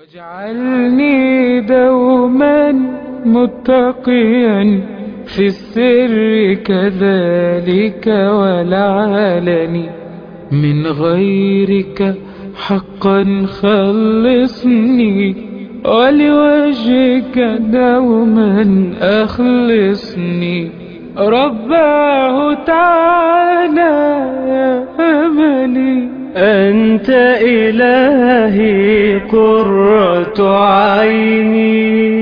واجعلني دوما متقيا في السر كذلك والعلن من غيرك حقا خلصني ولوجهك دوما أخلصني رباه تعالى يا أملي أنت إلهي قرة عيني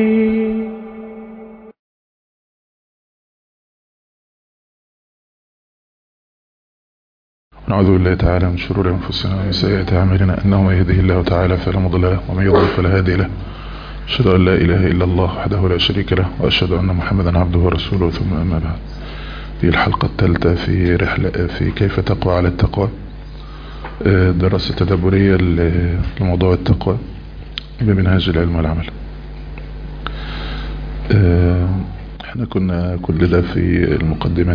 نعوذ بالله تعالى من شرور أنفسنا ومن سيئات أعمالنا أنه من يهده الله تعالى فلا مضل له ومن يضلل فلا هادي له أشهد أن لا إله إلا الله وحده لا شريك له وأشهد أن محمدا عبده ورسوله ثم أما بعد دي الحلقة الثالثة في رحلة في كيف تقوى على التقوى دراسة تدبرية لموضوع التقوى بمنهاج العلم والعمل احنا كنا كل ده في المقدمات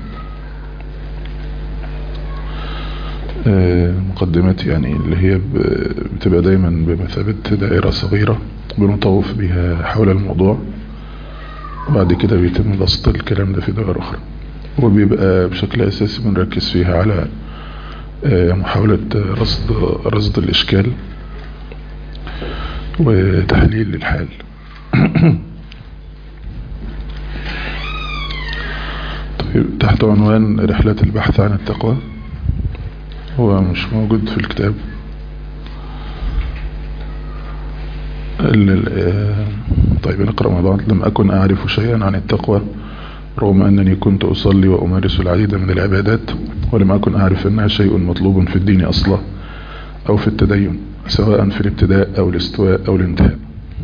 مقدمات يعني اللي هي بتبقى دايما بمثابة دائرة صغيرة بنطوف بها حول الموضوع وبعد كده بيتم بسط الكلام ده في دائرة أخرى وبيبقى بشكل أساسي بنركز فيها على محاولة رصد رصد الإشكال وتحليل الحال طيب تحت عنوان رحلة البحث عن التقوى هو مش موجود في الكتاب طيب نقرأ مع بعض لم أكن أعرف شيئا عن التقوى رغم أنني كنت أصلي وأمارس العديد من العبادات ولم أكن أعرف أنها شيء مطلوب في الدين أصلا أو في التدين سواء في الابتداء أو الاستواء أو الانتهاء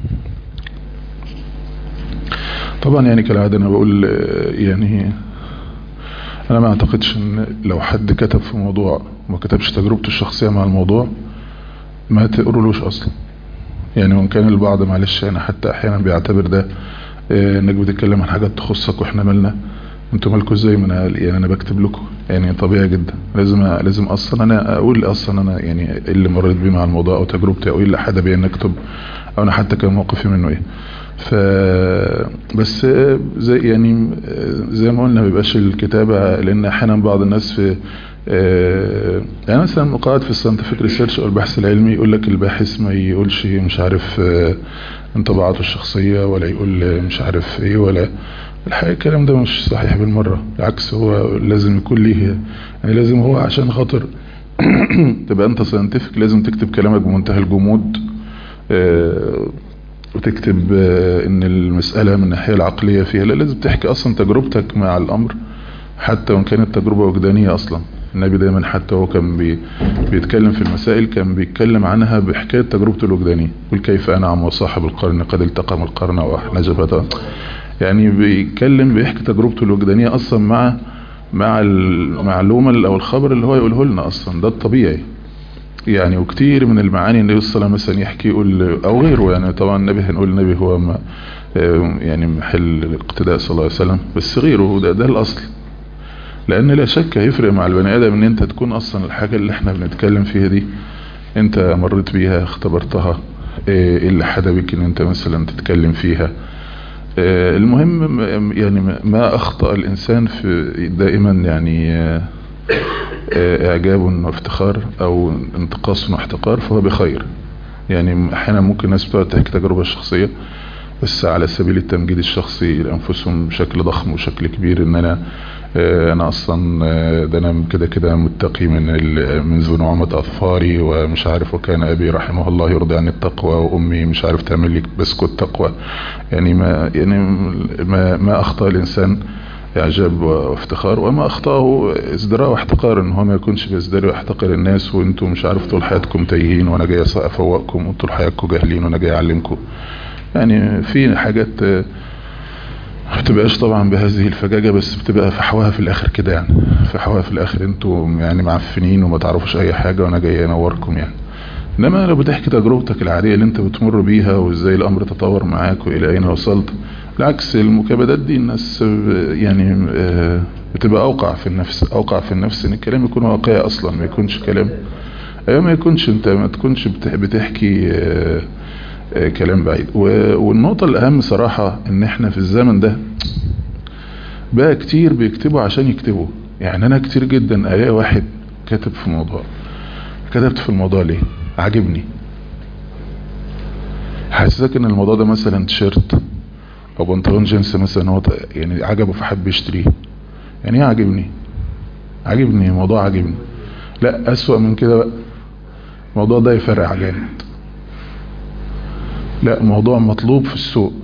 طبعا يعني كالعادة أنا بقول يعني أنا ما أعتقدش أن لو حد كتب في موضوع وما كتبش تجربته الشخصية مع الموضوع ما تقرلوش أصلا يعني وان كان البعض معلش أنا حتى أحيانا بيعتبر ده انك بتتكلم عن حاجات تخصك واحنا مالنا انتوا مالكوا ازاي ما انا يعني انا بكتب لكم يعني طبيعي جدا لازم لازم اصلا انا اقول اصلا انا يعني ايه اللي مريت بيه مع الموضوع او تجربتي او ايه اللي حدا بيا نكتب او انا حتى كان موقفي منه ايه ف بس زي يعني زي ما قلنا ما بيبقاش الكتابه لان احيانا بعض الناس في يعني مثلا قاعد في الساينتفك ريسيرش او البحث العلمي يقول لك الباحث ما يقولش مش عارف انطباعاته الشخصية ولا يقول مش عارف ايه ولا الحقيقة الكلام ده مش صحيح بالمرة بالعكس هو لازم يكون ليه يعني لازم هو عشان خاطر تبقى انت ساينتفك لازم تكتب كلامك بمنتهى الجمود وتكتب ان المسألة من الناحية العقلية فيها لا لازم تحكي اصلا تجربتك مع الامر حتى وان كانت تجربة وجدانية اصلا النبي دايما حتى هو كان بي بيتكلم في المسائل كان بيتكلم عنها بحكاية تجربته الوجدانية قل كيف أنعم وصاحب القرن قد التقم القرن وأحنجب يعني بيتكلم بيحكي تجربته الوجدانية أصلا مع مع المعلومة أو الخبر اللي هو يقوله لنا أصلا ده الطبيعي يعني وكتير من المعاني النبي صلى الله عليه وسلم مثلا يحكي يقول أو غيره يعني طبعا النبي هنقول النبي هو ما يعني محل الاقتداء صلى الله عليه وسلم بس غيره ده, ده الأصل لان لا شك هيفرق مع البني ادم ان انت تكون اصلا الحاجة اللي احنا بنتكلم فيها دي انت مريت بيها اختبرتها ايه اللي حدبك ان انت مثلا تتكلم فيها ايه المهم يعني ما اخطأ الانسان في دائما يعني ايه اعجاب وافتخار او انتقاص واحتقار فهو بخير يعني احيانا ممكن الناس بتقعد تحكي تجربة شخصية بس على سبيل التمجيد الشخصي لانفسهم بشكل ضخم وشكل كبير ان انا انا اصلا ده انا كده كده متقي من منذ نعومة اظفاري ومش عارف وكان ابي رحمه الله يرضي عن التقوى وامي مش عارف تعمل لي بسكوت تقوى يعني ما يعني ما, ما اخطأ الانسان اعجاب وافتخار وما اخطاه ازدراء واحتقار ان هو ما يكونش بيزدري ويحتقر الناس وانتم مش عارف طول حياتكم تايهين وانا جاي افوقكم وطول حياتكم جاهلين وانا جاي اعلمكم يعني في حاجات ما بتبقاش طبعا بهذه الفجاجة بس بتبقى فحواها في الاخر كده يعني فحواها في الاخر انتوا يعني معفنين وما تعرفوش اي حاجة وانا جاي انوركم يعني انما لو بتحكي تجربتك العادية اللي انت بتمر بيها وازاي الامر تطور معاك والى اين وصلت بالعكس المكابدات دي الناس يعني بتبقى اوقع في النفس اوقع في النفس ان الكلام يكون واقعي اصلا ما يكونش كلام ايوه ما يكونش انت ما تكونش بتحكي آه، كلام بعيد و- والنقطة الأهم صراحة إن إحنا في الزمن ده بقى كتير بيكتبوا عشان يكتبوا يعني أنا كتير جدا ألاقي واحد كاتب في موضوع كتبت في الموضوع ليه عاجبني حاسسك ان الموضوع ده مثلا تيشيرت او بنطلون جينز مثلا هو ط- يعني عجبه فحب يشتريه يعني ايه عاجبني عاجبني الموضوع عاجبني لا اسوأ من كده بقى الموضوع ده يفرع جامد لا موضوع مطلوب في السوق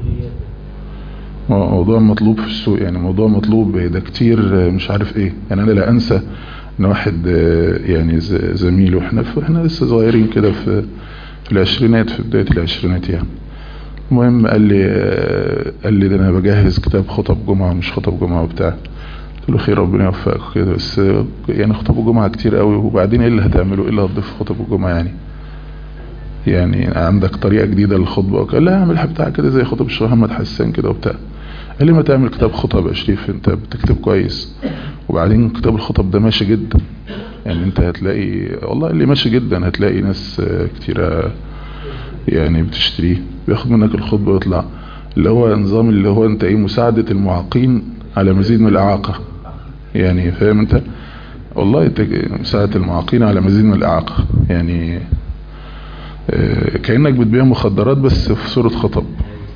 مو- موضوع مطلوب في السوق يعني موضوع مطلوب ده كتير آه، مش عارف ايه يعني انا لا انسى ان واحد آه، يعني ز- زميل واحنا في احنا لسه صغيرين كده في في العشرينات في بداية العشرينات يعني المهم قال لي آه، قال لي ده انا بجهز كتاب خطب جمعة مش خطب جمعة وبتاع قلت له خير ربنا يوفقك كده بس آه، يعني خطب الجمعة كتير قوي وبعدين ايه اللي هتعمله ايه اللي هتضيف في خطب الجمعة يعني يعني عندك طريقة جديدة للخطبة قال لا اعمل بتاع كده زي خطب الشيخ محمد حسان كده وبتاع قال لي ما تعمل كتاب خطب يا شريف انت بتكتب كويس وبعدين كتاب الخطب ده ماشي جدا يعني انت هتلاقي والله اللي ماشي جدا هتلاقي ناس آه، كتيرة يعني بتشتريه بياخد منك الخطبة ويطلع اللي هو نظام اللي هو انت ايه مساعدة المعاقين على مزيد من الاعاقة يعني فاهم انت والله انت مساعدة المعاقين على مزيد من الاعاقة يعني آه، كأنك بتبيع مخدرات بس في صورة خطب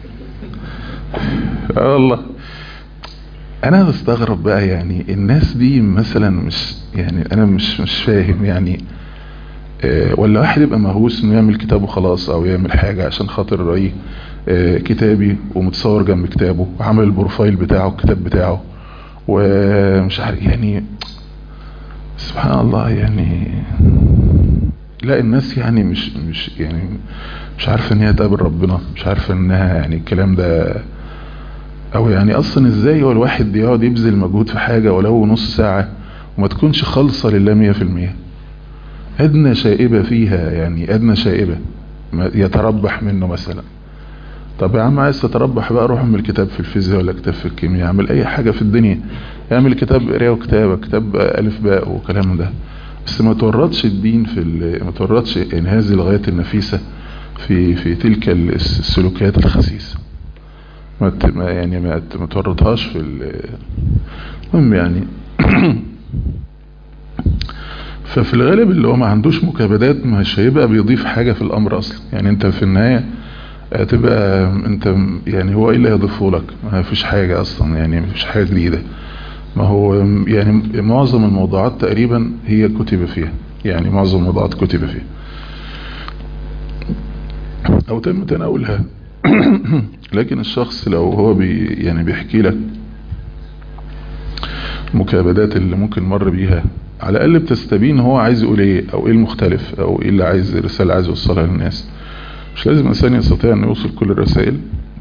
اه والله انا بستغرب بقى يعني الناس دي مثلا مش يعني انا مش مش فاهم يعني آه، ولا واحد يبقى مهووس انه يعمل كتاب وخلاص او يعمل حاجة عشان خاطر ايه آه، كتابي ومتصور جنب كتابه وعمل البروفايل بتاعه الكتاب بتاعه ومش عارف يعني سبحان الله يعني لا الناس يعني مش مش يعني مش عارفه ان هي تقابل ربنا مش عارفه انها يعني الكلام ده او يعني اصلا ازاي هو الواحد يقعد يبذل مجهود في حاجة ولو نص ساعة وما تكونش خالصة لله مية في المية ادنى شائبة فيها يعني ادنى شائبة ما- يتربح منه مثلا طب يا عم عايز تتربح بقى روح اعمل كتاب في الفيزياء ولا كتاب في الكيمياء اعمل اي حاجة في الدنيا اعمل كتاب قرايه وكتابة كتاب الف باء وكلام ده بس ما تورطش الدين في ال- ما تورطش يعني هذه الغايات النفيسة في في تلك الس- السلوكيات الخسيسة ما ت- ما يعني ما ت- ما تورطهاش في ال- المهم يعني ففي الغالب اللي هو ما عندوش مكابدات مش هيبقى بيضيف حاجة في الامر اصلا يعني انت في النهاية هتبقى انت يعني هو ايه اللي هيضيفه لك ما فيش حاجة اصلا يعني ما فيش حاجة جديدة ما هو يعني معظم الموضوعات تقريبا هي كتب فيها يعني معظم الموضوعات كتب فيها او تم تناولها لكن الشخص لو هو بي يعني بيحكي لك مكابدات اللي ممكن مر بيها على الاقل بتستبين هو عايز يقول ايه او ايه المختلف او ايه اللي عايز الرسالة عايز يوصلها للناس مش لازم الانسان يستطيع انه يوصل كل الرسائل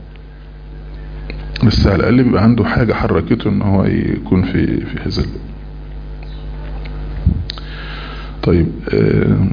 بس على الاقل بيبقى عنده حاجة حركته ان هو يكون في في هذا ال- طيب آه،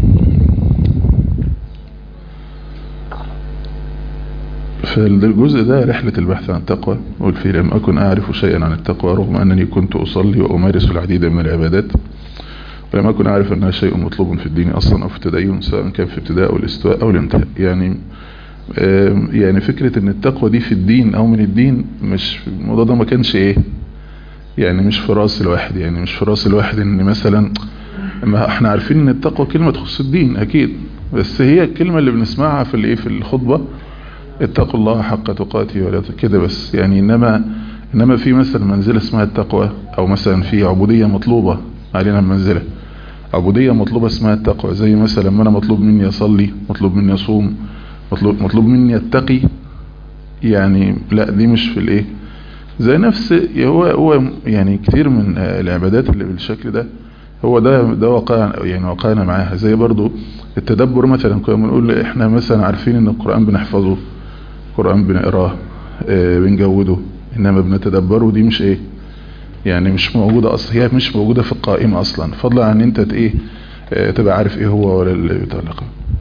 فالجزء ده رحلة البحث عن التقوى قل فيه لم أكن أعرف شيئا عن التقوى رغم أنني كنت أصلي وأمارس العديد من العبادات ولم أكن أعرف أنها شيء مطلوب في الدين أصلا أو في التدين سواء كان في ابتداء أو الاستواء أو الانتهاء يعني آم، يعني فكرة ان التقوى دي في الدين او من الدين مش الموضوع ده ما كانش ايه يعني مش في راس الواحد يعني مش في راس الواحد ان مثلا ما احنا عارفين ان التقوى كلمة تخص الدين اكيد بس هي الكلمة اللي بنسمعها في الايه في الخطبة اتقوا الله حق تقاته ولا ت- كده بس يعني انما انما في مثلا منزلة اسمها التقوى او مثلا في عبودية مطلوبة علينا المنزلة عبودية مطلوبة اسمها التقوى زي مثلا ما انا مطلوب مني اصلي مطلوب مني اصوم مطلوب, مطلوب مني اتقي يعني لا دي مش في الايه زي نفس هو هو يعني كتير من آه، العبادات اللي بالشكل ده هو ده ده واقع يعني واقعنا معاها زي برضو التدبر مثلا كنا بنقول احنا مثلا عارفين ان القرآن بنحفظه القرآن بنقراه آه، بنجوده انما بنتدبره دي مش ايه يعني مش موجودة اصلا هي مش موجودة في القائمة اصلا فضلا عن انت ت- ايه آه، تبقى عارف ايه هو ولا اللي يتعلق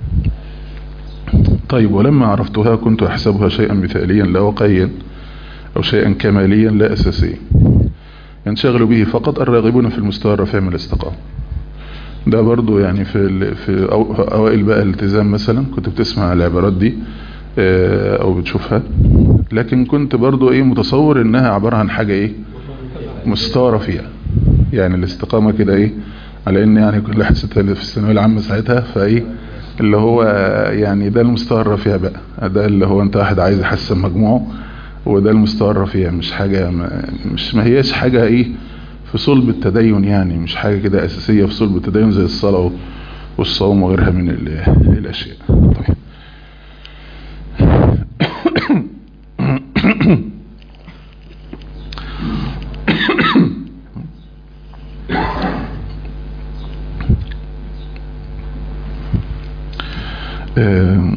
طيب ولما عرفتها كنت احسبها شيئا مثاليا لا واقعيا او شيئا كماليا لا اساسيا ينشغل به فقط الراغبون في المستوى الرفيع من الاستقامة ده برضو يعني في ال- في أو- اوائل بقى الالتزام مثلا كنت بتسمع العبارات دي آه، او بتشوفها لكن كنت برضو ايه متصور انها عبارة عن حاجة ايه مستارة فيها يعني الاستقامة كده ايه على ان يعني كل واحد ست- في الثانوية العامة ساعتها فايه اللي هو يعني ده المستقر فيها بقى ده اللي هو انت واحد عايز يحسن مجموعه وده المستقر فيها مش حاجة ما مش ما هياش حاجة ايه في صلب التدين يعني مش حاجة كده اساسية في صلب التدين زي الصلاة والصوم وغيرها من ال- الاشياء طيب آم،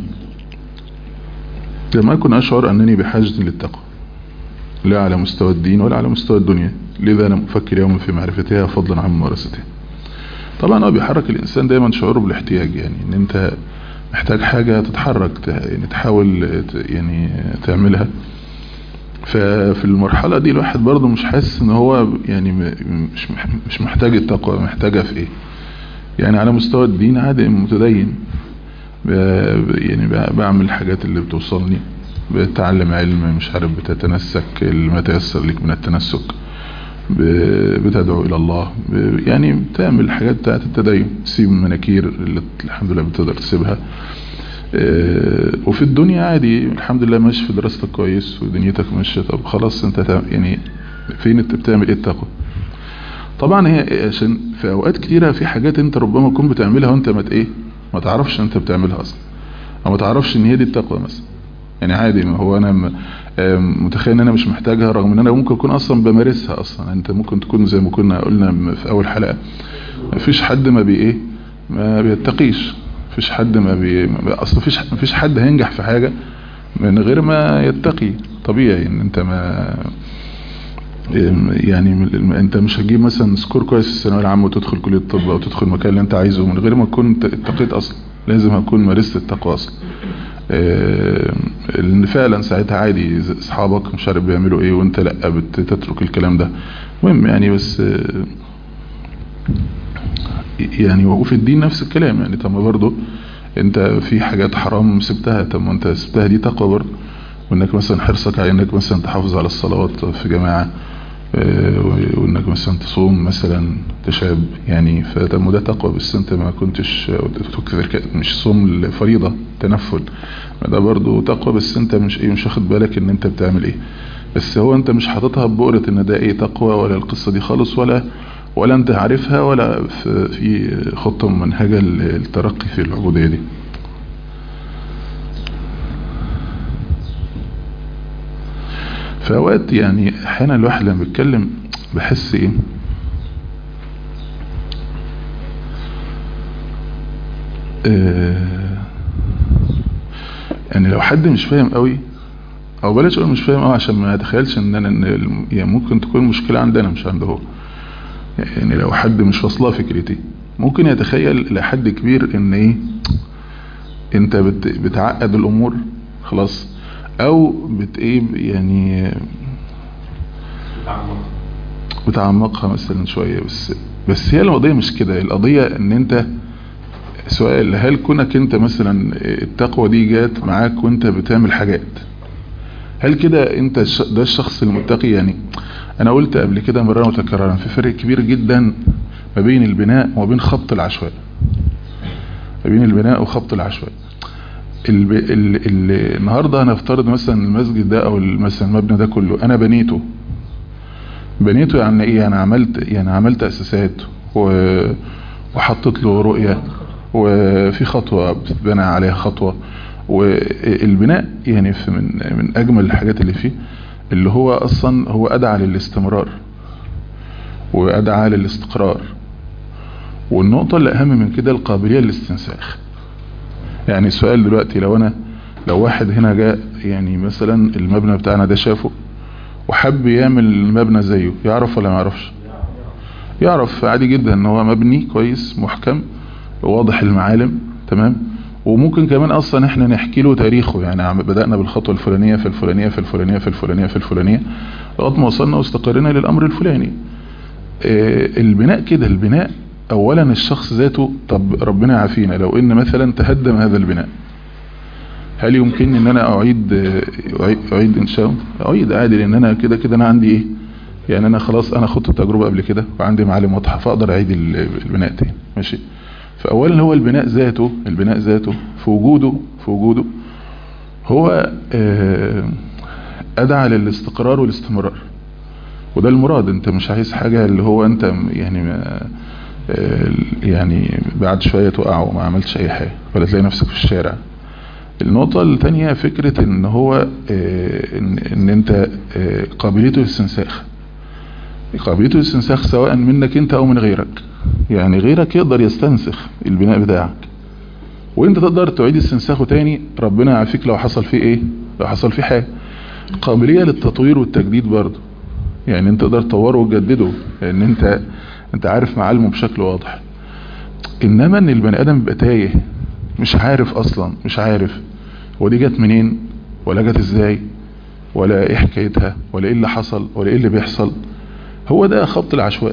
لم أكن أشعر أنني بحاجة للتقوى لا على مستوى الدين ولا على مستوى الدنيا لذا لم أفكر يوما في معرفتها فضلا عن ممارستها طبعا هو بيحرك الإنسان دايما شعوره بالاحتياج يعني ان انت محتاج حاجة تتحرك ت- يعني تحاول ت- يعني تعملها ففي المرحلة دي الواحد برضه مش حاسس ان هو يعني م- مش مح- مش محتاج التقوى محتاجها في ايه يعني على مستوى الدين عادي متدين ب- يعني ب- بعمل الحاجات اللي بتوصلني بتعلم علم مش عارف بتتنسك ما تيسر لك من التنسك ب- بتدعو الى الله ب- يعني بتعمل الحاجات بتاعت التدين تسيب المناكير اللي الحمد لله بتقدر تسيبها آه، وفي الدنيا عادي الحمد لله ماشي في دراستك كويس ودنيتك ماشيه طب خلاص انت تع- يعني فين انت بتعمل ايه التقوى طبعا هي عشان في اوقات كتيرة في حاجات انت ربما تكون بتعملها وانت ما ت- ايه ما تعرفش انت بتعملها اصلا او ما تعرفش ان هي دي التقوى مثلا يعني عادي ما هو انا م- آم، متخيل ان انا مش محتاجها رغم ان انا ممكن اكون اصلا بمارسها اصلا انت ممكن تكون زي ما كنا قلنا م- في اول حلقة ما فيش حد ما بي ايه ما بيتقيش مفيش حد ما بي ما- اصلا مفيش مفيش حد هينجح في حاجة من غير ما يتقي طبيعي ان انت ما يعني من- انت مش هتجيب مثلا سكور كويس في الثانويه العامه وتدخل كليه الطب او تدخل المكان اللي انت عايزه من غير ما تكون ت- اتقيت اصلا لازم هتكون مارست التقوى اصلا آه، لان فعلا ساعتها عادي ز- اصحابك مش عارف بيعملوا ايه وانت لا بتترك الكلام ده المهم يعني بس آه، يعني وفي الدين نفس الكلام يعني طب ما برضه انت في حاجات حرام سبتها طب ما انت سبتها دي تقوى برضه وانك مثلا حرصك على انك مثلا تحافظ على الصلوات في جماعة آه، وانك مثلا تصوم مثلا تشاب يعني فده ما ده تقوى بس انت ما كنتش مش صوم الفريضة تنفل ما ده برضو تقوى بس انت مش ايه مش واخد بالك ان انت بتعمل ايه بس هو انت مش حاططها ببؤرة ان ده ايه تقوى ولا القصة دي خالص ولا ولا انت عارفها ولا في, في خطة منهجة الترقي في العبودية دي في اوقات يعني احيانا الواحد لما بيتكلم بحس ايه آه، يعني لو حد مش فاهم قوي او بلاش اقول مش فاهم قوي عشان ما يتخيلش ان انا إن الم- يعني ممكن تكون مشكلة عندنا مش عنده هو يعني لو حد مش واصله فكرتي ممكن يتخيل لحد كبير ان ايه انت بت بتعقد الامور خلاص او بت ايه يعني بتعمقها مثلا شوية بس بس هي القضية مش كده القضية ان انت سؤال هل كونك انت مثلا التقوى دي جات معاك وانت بتعمل حاجات هل كده انت الش- ده الشخص المتقي يعني انا قلت قبل كده مرة متكررا في فرق كبير جدا ما بين البناء وما بين خبط العشواء ما بين البناء وخبط العشواء الب... ال... ال... النهاردة هنفترض مثلا المسجد ده او مثلا المبنى ده كله انا بنيته بنيته يعني ايه انا عملت يعني عملت اساسات و... وحطيت له رؤية وفي خطوة بتبنى عليها خطوة والبناء يعني في من من اجمل الحاجات اللي فيه اللي هو اصلا هو ادعى للاستمرار وادعى للاستقرار والنقطة اللي اهم من كده القابلية للاستنساخ يعني السؤال دلوقتي لو انا لو واحد هنا جاء يعني مثلا المبنى بتاعنا ده شافه وحب يعمل المبنى زيه يعرف ولا ما يعرفش يعرف عادي جدا ان هو مبني كويس محكم واضح المعالم تمام وممكن كمان اصلا احنا نحكي له تاريخه يعني عم- بدأنا بالخطوة الفلانية في الفلانية في الفلانية في الفلانية في الفلانية لغايه ما وصلنا واستقرينا للامر الفلاني آه، البناء كده البناء اولا الشخص ذاته طب ربنا يعافينا لو ان مثلا تهدم هذا البناء هل يمكن ان انا اعيد اعيد, أعيد انشاءه اعيد عادي لان انا كده كده انا عندي ايه يعني انا خلاص انا خدت التجربة قبل كده وعندي معالم واضحة فاقدر اعيد البناء تاني ماشي فاولا هو البناء ذاته البناء ذاته في وجوده في وجوده هو ادعى للاستقرار والاستمرار وده المراد انت مش عايز حاجة اللي هو انت يعني ما يعني بعد شوية تقع وما عملتش اي حاجة ولا تلاقي نفسك في الشارع النقطة الثانية فكرة ان هو ان, إن انت قابليته للاستنساخ قابليته للاستنساخ سواء منك انت او من غيرك يعني غيرك يقدر يستنسخ البناء بتاعك وانت تقدر تعيد استنساخه تاني ربنا يعافيك لو حصل فيه ايه لو حصل فيه حاجة قابلية للتطوير والتجديد برضه يعني انت تقدر تطوره وتجدده لان انت انت عارف معالمه بشكل واضح انما ان البني ادم بيبقى تايه مش عارف اصلا مش عارف ودي جت منين ولا جت ازاي ولا ايه حكايتها ولا ايه اللي حصل ولا ايه اللي بيحصل هو ده خط العشواء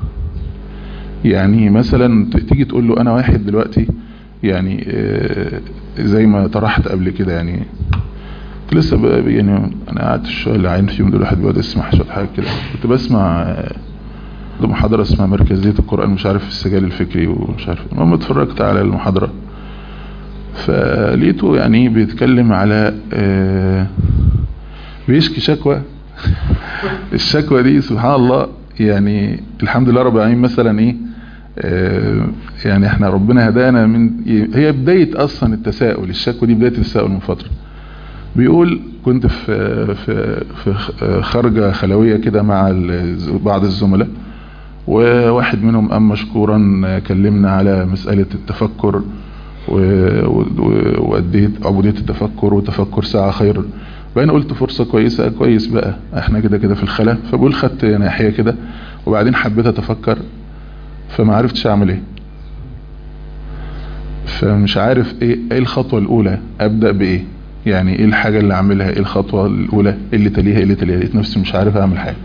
يعني مثلا تيجي تقول له انا واحد دلوقتي يعني زي ما طرحت قبل كده يعني لسه بقى يعني انا قعدت الشوية اللي عين فيهم دول واحد بيقعد يسمع شوية حاجة كده كنت بسمع محاضرة اسمها مركزية القرآن مش عارف السجال الفكري ومش عارف المهم اتفرجت على المحاضرة فلقيته يعني بيتكلم على بيشكي شكوى الشكوى دي سبحان الله يعني الحمد لله رب العالمين مثلا ايه يعني احنا ربنا هدانا من هي بداية اصلا التساؤل الشكوى دي بداية التساؤل من فترة بيقول كنت في في في خرجة خلوية كده مع بعض الزملاء وواحد منهم قام مشكورا كلمنا على مسألة التفكر وأديت عبودية التفكر وتفكر ساعة خير بعدين قلت فرصة كويسة كويس بقى احنا كده كده في الخلا فبقول خدت ناحية كده وبعدين حبيت اتفكر فما عرفتش اعمل ايه فمش عارف ايه ايه الخطوة الاولى ابدأ بايه يعني ايه الحاجة اللي اعملها ايه الخطوة الاولى ايه اللي تليها ايه اللي تليها لقيت نفسي مش عارف اعمل حاجة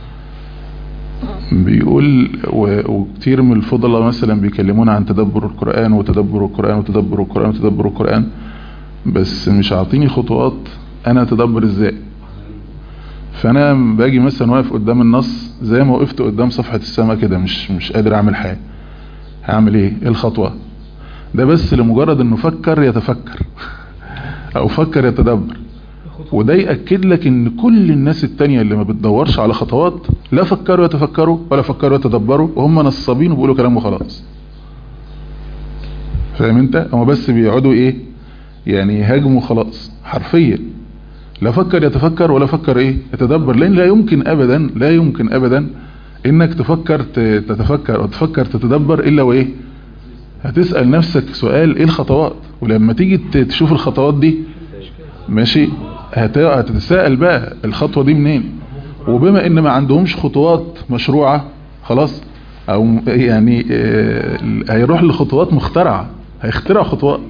بيقول وكتير من الفضلاء مثلا بيكلمونا عن تدبر القرآن وتدبر القرآن وتدبر القرآن وتدبر القرآن بس مش عاطيني خطوات انا اتدبر ازاي فانا باجي مثلا واقف قدام النص زي ما وقفت قدام صفحة السماء كده مش مش قادر اعمل حاجة هعمل ايه ايه الخطوة ده بس لمجرد انه فكر يتفكر او فكر يتدبر وده يأكد لك ان كل الناس التانية اللي ما بتدورش على خطوات لا فكروا يتفكروا ولا فكروا يتدبروا وهم نصابين وبيقولوا كلام وخلاص فاهم انت هم بس بيقعدوا ايه يعني يهاجموا خلاص حرفيا لا فكر يتفكر ولا فكر ايه يتدبر لان لا يمكن ابدا لا يمكن ابدا انك تفكر تتفكر او تفكر تتدبر الا وايه هتسأل نفسك سؤال ايه الخطوات ولما تيجي تشوف الخطوات دي ماشي هتتساءل بقى الخطوة دي منين وبما ان ما عندهمش خطوات مشروعة خلاص او يعني هيروح لخطوات مخترعة هيخترع خطوات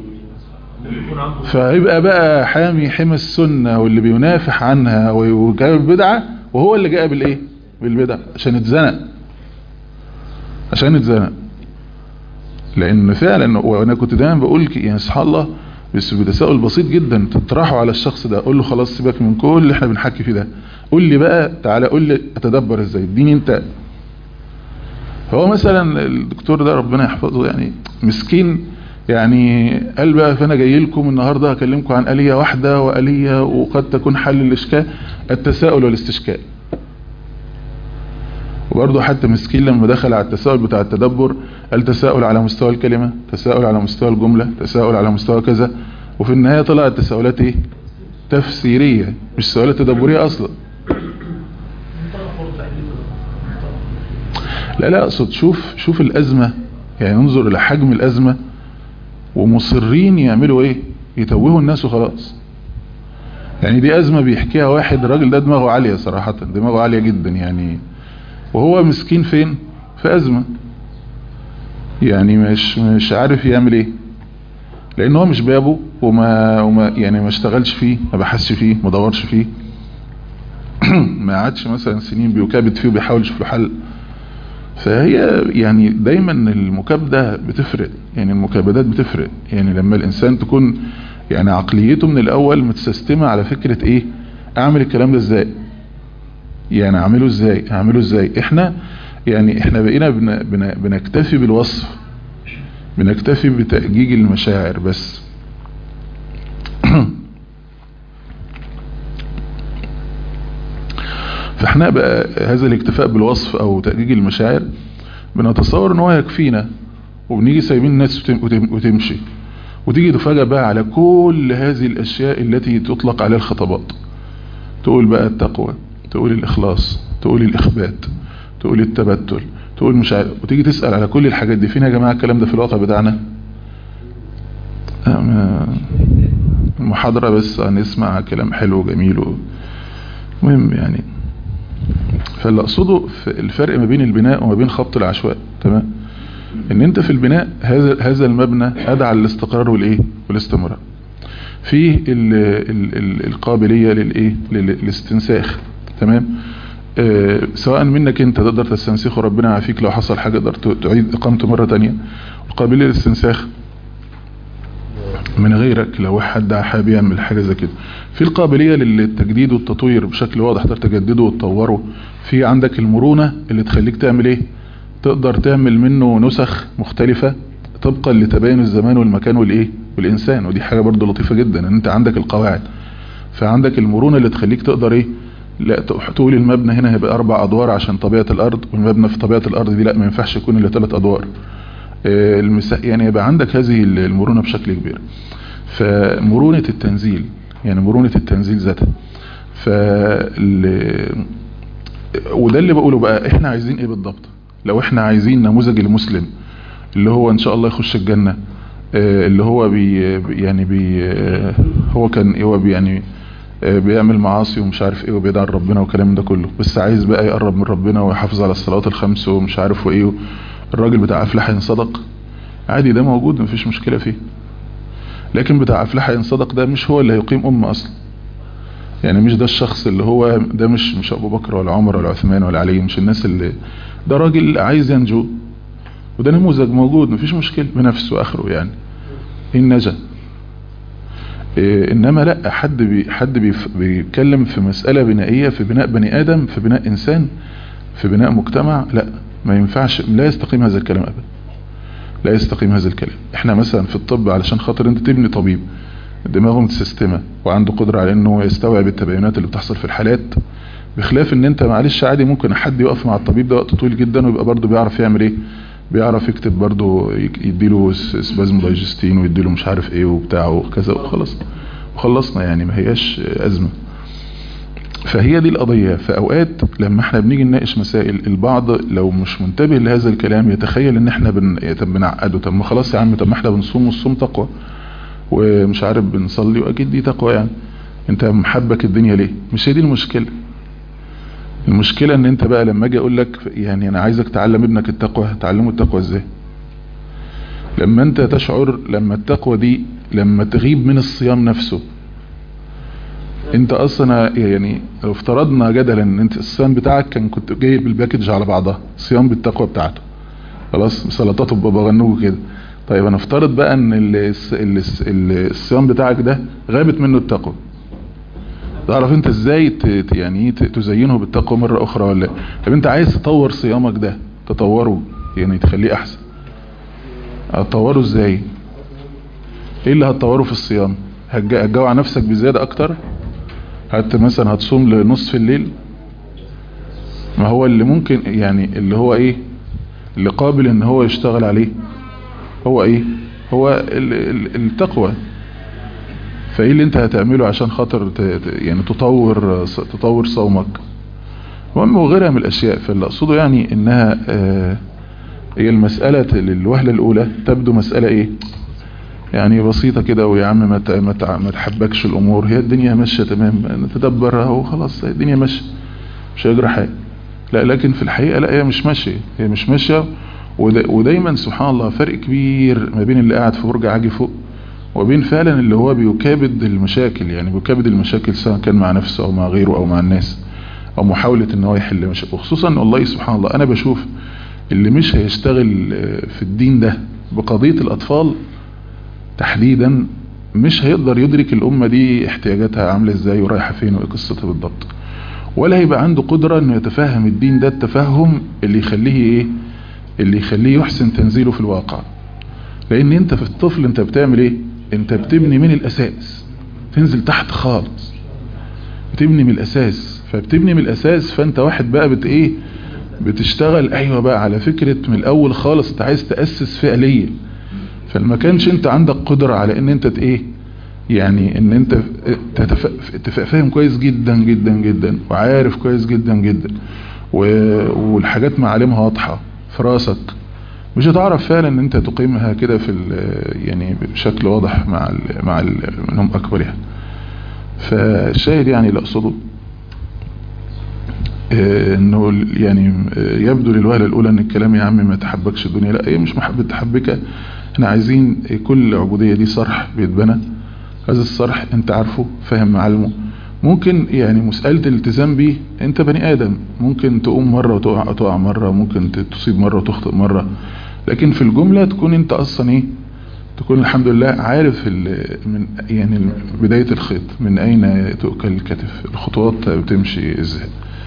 فيبقى بقى حامي حمى السنة واللي بينافح عنها وجاء البدعة وهو اللي جاء بالايه بالبدعة عشان اتزنق عشان اتزنق لان فعلا وانا كنت دايما بقول يعني سبحان الله بس بتساؤل بسيط جدا تطرحه على الشخص ده قول له خلاص سيبك من كل اللي احنا بنحكي فيه ده قول لي بقى تعالى قول لي اتدبر ازاي اديني انت هو مثلا الدكتور ده ربنا يحفظه يعني مسكين يعني قال بقى فانا جاي لكم النهارده هكلمكم عن آلية واحدة وآلية وقد تكون حل الاشكال التساؤل والاستشكال وبرضه حتى مسكين لما دخل على التساؤل بتاع التدبر قال تساؤل على مستوى الكلمة تساؤل على مستوى الجملة تساؤل على مستوى كذا وفي النهاية طلعت تساؤلات ايه تفسيرية مش سؤالات تدبرية اصلا لا لا اقصد شوف شوف الازمة يعني انظر الى حجم الازمة ومصرين يعملوا ايه يتوهوا الناس وخلاص يعني دي ازمة بيحكيها واحد راجل ده دماغه عالية صراحة دماغه عالية جدا يعني وهو مسكين فين في ازمة يعني مش مش عارف يعمل ايه لان هو مش بابه وما, وما يعني ما اشتغلش فيه ما بحثش فيه ما دورش فيه ما قعدش مثلا سنين بيكابد فيه وبيحاول يشوف له حل فهي يعني دايما المكابدة بتفرق يعني المكابدات بتفرق يعني لما الانسان تكون يعني عقليته من الاول متسيستمة على فكرة ايه اعمل الكلام ده ازاي يعني اعمله ازاي اعمله ازاي احنا يعني احنا بقينا بن بن بنكتفي بالوصف بنكتفي بتأجيج المشاعر بس فاحنا بقى هذا الاكتفاء بالوصف او تأجيج المشاعر بنتصور ان هو يكفينا وبنيجي سايبين الناس وتمشي وتيجي تفاجأ بقى على كل هذه الاشياء التي تطلق عليها الخطبات تقول بقى التقوى تقول الاخلاص تقول الاخبات تقول التبتل تقول مش عارف وتيجي تسأل على كل الحاجات دي فين يا جماعة الكلام ده في الواقع بتاعنا المحاضرة بس نسمع كلام حلو وجميل مهم يعني فاللي اقصده الفرق ما بين البناء وما بين خبط العشواء تمام ان انت في البناء هذا هذا المبنى ادعى للاستقرار والايه والاستمرار فيه ال ال ال القابلية للايه للاستنساخ تمام آه سواء منك انت تقدر تستنسخه ربنا يعافيك لو حصل حاجة تقدر تعيد اقامته مرة تانية القابلية للاستنساخ من غيرك لو حد حابب يعمل حاجة زي كده في القابلية للتجديد والتطوير بشكل واضح تقدر تجدده وتطوره في عندك المرونة اللي تخليك تعمل ايه تقدر تعمل منه نسخ مختلفة طبقا لتباين الزمان والمكان والايه والانسان ودي حاجة برضو لطيفة جدا ان انت عندك القواعد فعندك المرونة اللي تخليك تقدر ايه لا تقول المبنى هنا هيبقى اربع ادوار عشان طبيعة الارض والمبنى في طبيعة الارض دي لا ما ينفعش يكون الا ثلاث ادوار المسا... يعني يبقى عندك هذه المرونة بشكل كبير فمرونة التنزيل يعني مرونة التنزيل ذاتها ف وده اللي بقوله بقى احنا عايزين ايه بالضبط لو احنا عايزين نموذج المسلم اللي هو ان شاء الله يخش الجنة اللي هو بي يعني بي هو كان هو بي يعني بيعمل معاصي ومش عارف ايه وبيدعي ربنا والكلام ده كله بس عايز بقى يقرب من ربنا ويحافظ على الصلوات الخمس ومش عارف وايه الراجل بتاع افلح ان صدق عادي ده موجود مفيش مشكلة فيه لكن بتاع افلح ان صدق ده مش هو اللي هيقيم امة اصلا يعني مش ده الشخص اللي هو ده مش مش ابو بكر ولا عمر ولا عثمان ولا علي مش الناس اللي ده راجل عايز ينجو وده نموذج موجود مفيش مشكلة بنفسه اخره يعني ان نجا إيه انما لا حد بي حد بيتكلم في مسألة بنائية في بناء بني ادم في بناء انسان في بناء مجتمع لا ما ينفعش لا يستقيم هذا الكلام ابدا لا يستقيم هذا الكلام احنا مثلا في الطب علشان خاطر انت تبني طبيب دماغه متسيستمه وعنده قدرة على انه يستوعب التباينات اللي بتحصل في الحالات بخلاف ان انت معلش عادي ممكن حد يقف مع الطبيب ده وقت طويل جدا ويبقى برضه بيعرف يعمل ايه بيعرف يكتب برضه يديله سبازم دايجستين ويديله مش عارف ايه وبتاع وكذا وخلاص وخلصنا يعني ما هياش ازمه فهي دي القضية في اوقات لما احنا بنيجي نناقش مسائل البعض لو مش منتبه لهذا الكلام يتخيل ان احنا بن... بنعقده طب ما خلاص يا عم طب ما احنا بنصوم والصوم تقوى ومش عارف بنصلي واكيد دي تقوى يعني انت محبك الدنيا ليه مش هي دي المشكلة المشكلة ان انت بقى لما اجي اقول لك يعني انا عايزك تعلم ابنك التقوى تعلمه التقوى ازاي لما انت تشعر لما التقوى دي لما تغيب من الصيام نفسه انت اصلا يعني لو افترضنا جدلا ان انت الصيام بتاعك كان كنت جايب الباكج على بعضها صيام بالتقوى بتاعته خلاص سلطات بابا غنوج كده طيب انا افترض بقى ان الصيام بتاعك ده غابت منه التقوى تعرف انت ازاي يعني تزينه بالتقوى مرة اخرى ولا طب انت عايز تطور صيامك ده تطوره يعني تخليه احسن هتطوره ازاي ايه اللي هتطوره في الصيام هتجوع نفسك بزيادة اكتر حتى مثلا هتصوم لنصف الليل ما هو اللي ممكن يعني اللي هو ايه اللي قابل ان هو يشتغل عليه هو ايه هو التقوى فايه اللي انت هتعمله عشان خاطر يعني تطور تطور صومك المهم وغيرها من الاشياء فاللي اقصده يعني انها آه هي المسألة للوهلة الاولى تبدو مسألة ايه يعني بسيطة كده ويا عم ما ما تحبكش الامور هي الدنيا ماشية تمام نتدبرها وخلاص الدنيا ماشية مش هيجرى حاجة لا لكن في الحقيقة لا هي مش ماشية هي مش ماشية ودايما سبحان الله فرق كبير ما بين اللي قاعد في برج عاجي فوق وبين فعلا اللي هو بيكابد المشاكل يعني بيكابد المشاكل سواء كان مع نفسه او مع غيره او مع الناس او محاولة ان هو يحل مشاكل وخصوصا والله سبحان الله انا بشوف اللي مش هيشتغل في الدين ده بقضية الأطفال تحديدا مش هيقدر يدرك الأمة دي احتياجاتها عاملة ازاي ورايحة فين وايه قصتها بالضبط ولا هيبقى عنده قدرة انه يتفهم الدين ده التفهم اللي يخليه ايه اللي يخليه يحسن تنزيله في الواقع لان انت في الطفل انت بتعمل ايه انت بتبني من الاساس تنزل تحت خالص بتبني من الاساس فبتبني من الاساس فانت واحد بقى بت ايه بتشتغل ايوه بقى على فكرة من الاول خالص انت عايز تأسس فعليا فلما كانش انت عندك قدرة على ان انت ايه يعني ان انت تبقى فاهم كويس جدا جدا جدا وعارف كويس جدا جدا والحاجات معالمها واضحة في راسك مش هتعرف فعلا ان انت تقيمها كده في يعني بشكل واضح مع ال مع ال منهم اكبر يعني فالشاهد يعني اللي اقصده انه يعني يبدو للوهلة الاولى ان الكلام يا عم ما تحبكش الدنيا لا هي مش محبة تحبكة احنا عايزين كل عبودية دي صرح بيتبنى هذا الصرح انت عارفه فاهم معلمه ممكن يعني مسألة الالتزام بيه انت بني ادم ممكن تقوم مرة وتقع تقع مرة ممكن تصيب مرة وتخطئ مرة لكن في الجملة تكون انت اصلا ايه تكون الحمد لله عارف من يعني بداية الخيط من اين تؤكل الكتف الخطوات بتمشي ازاي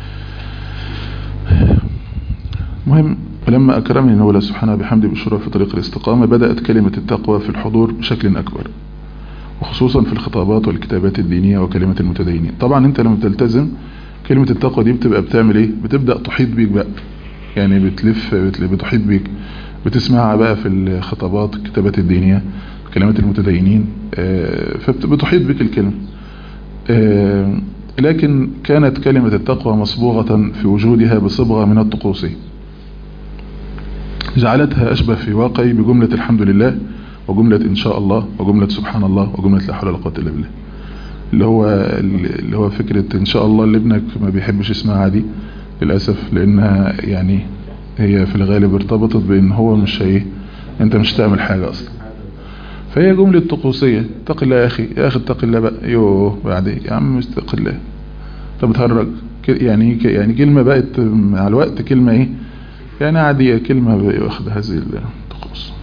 مهم ولما أكرمني المولى سبحانه بحمده بالشروع في طريق الاستقامة بدأت كلمة التقوى في الحضور بشكل أكبر وخصوصا في الخطابات والكتابات الدينية وكلمة المتدينين طبعا انت لما تلتزم كلمة التقوى دي بتبقى بتعمل ايه بتبدأ تحيط بيك بقى يعني بتلف, بتلف بتحيط بيك بتسمعها بقى في الخطابات الكتابات الدينية كلمات المتدينين فبتحيط بك الكلمة لكن كانت كلمة التقوى مصبوغة في وجودها بصبغة من الطقوسية جعلتها أشبه في واقعي بجملة الحمد لله وجملة إن شاء الله وجملة سبحان الله وجملة لا حول ولا قوة إلا بالله اللي هو اللي هو فكرة إن شاء الله اللي ابنك ما بيحبش يسمعها دي للأسف لأنها يعني هي في الغالب ارتبطت بأن هو مش هي أنت مش تعمل حاجة أصلا فهي جملة طقوسية اتق الله يا أخي يا أخي اتق الله بقى يوه بعد يا عم اتق الله طب بتهرج يعني يعني كلمة بقت مع الوقت كلمة ايه يعني عادية كلمة واخد هذه الطقوس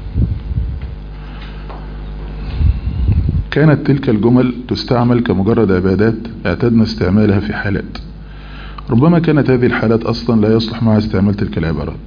كانت تلك الجمل تستعمل كمجرد عبادات اعتدنا استعمالها في حالات ربما كانت هذه الحالات أصلا لا يصلح معها استعمال تلك العبارات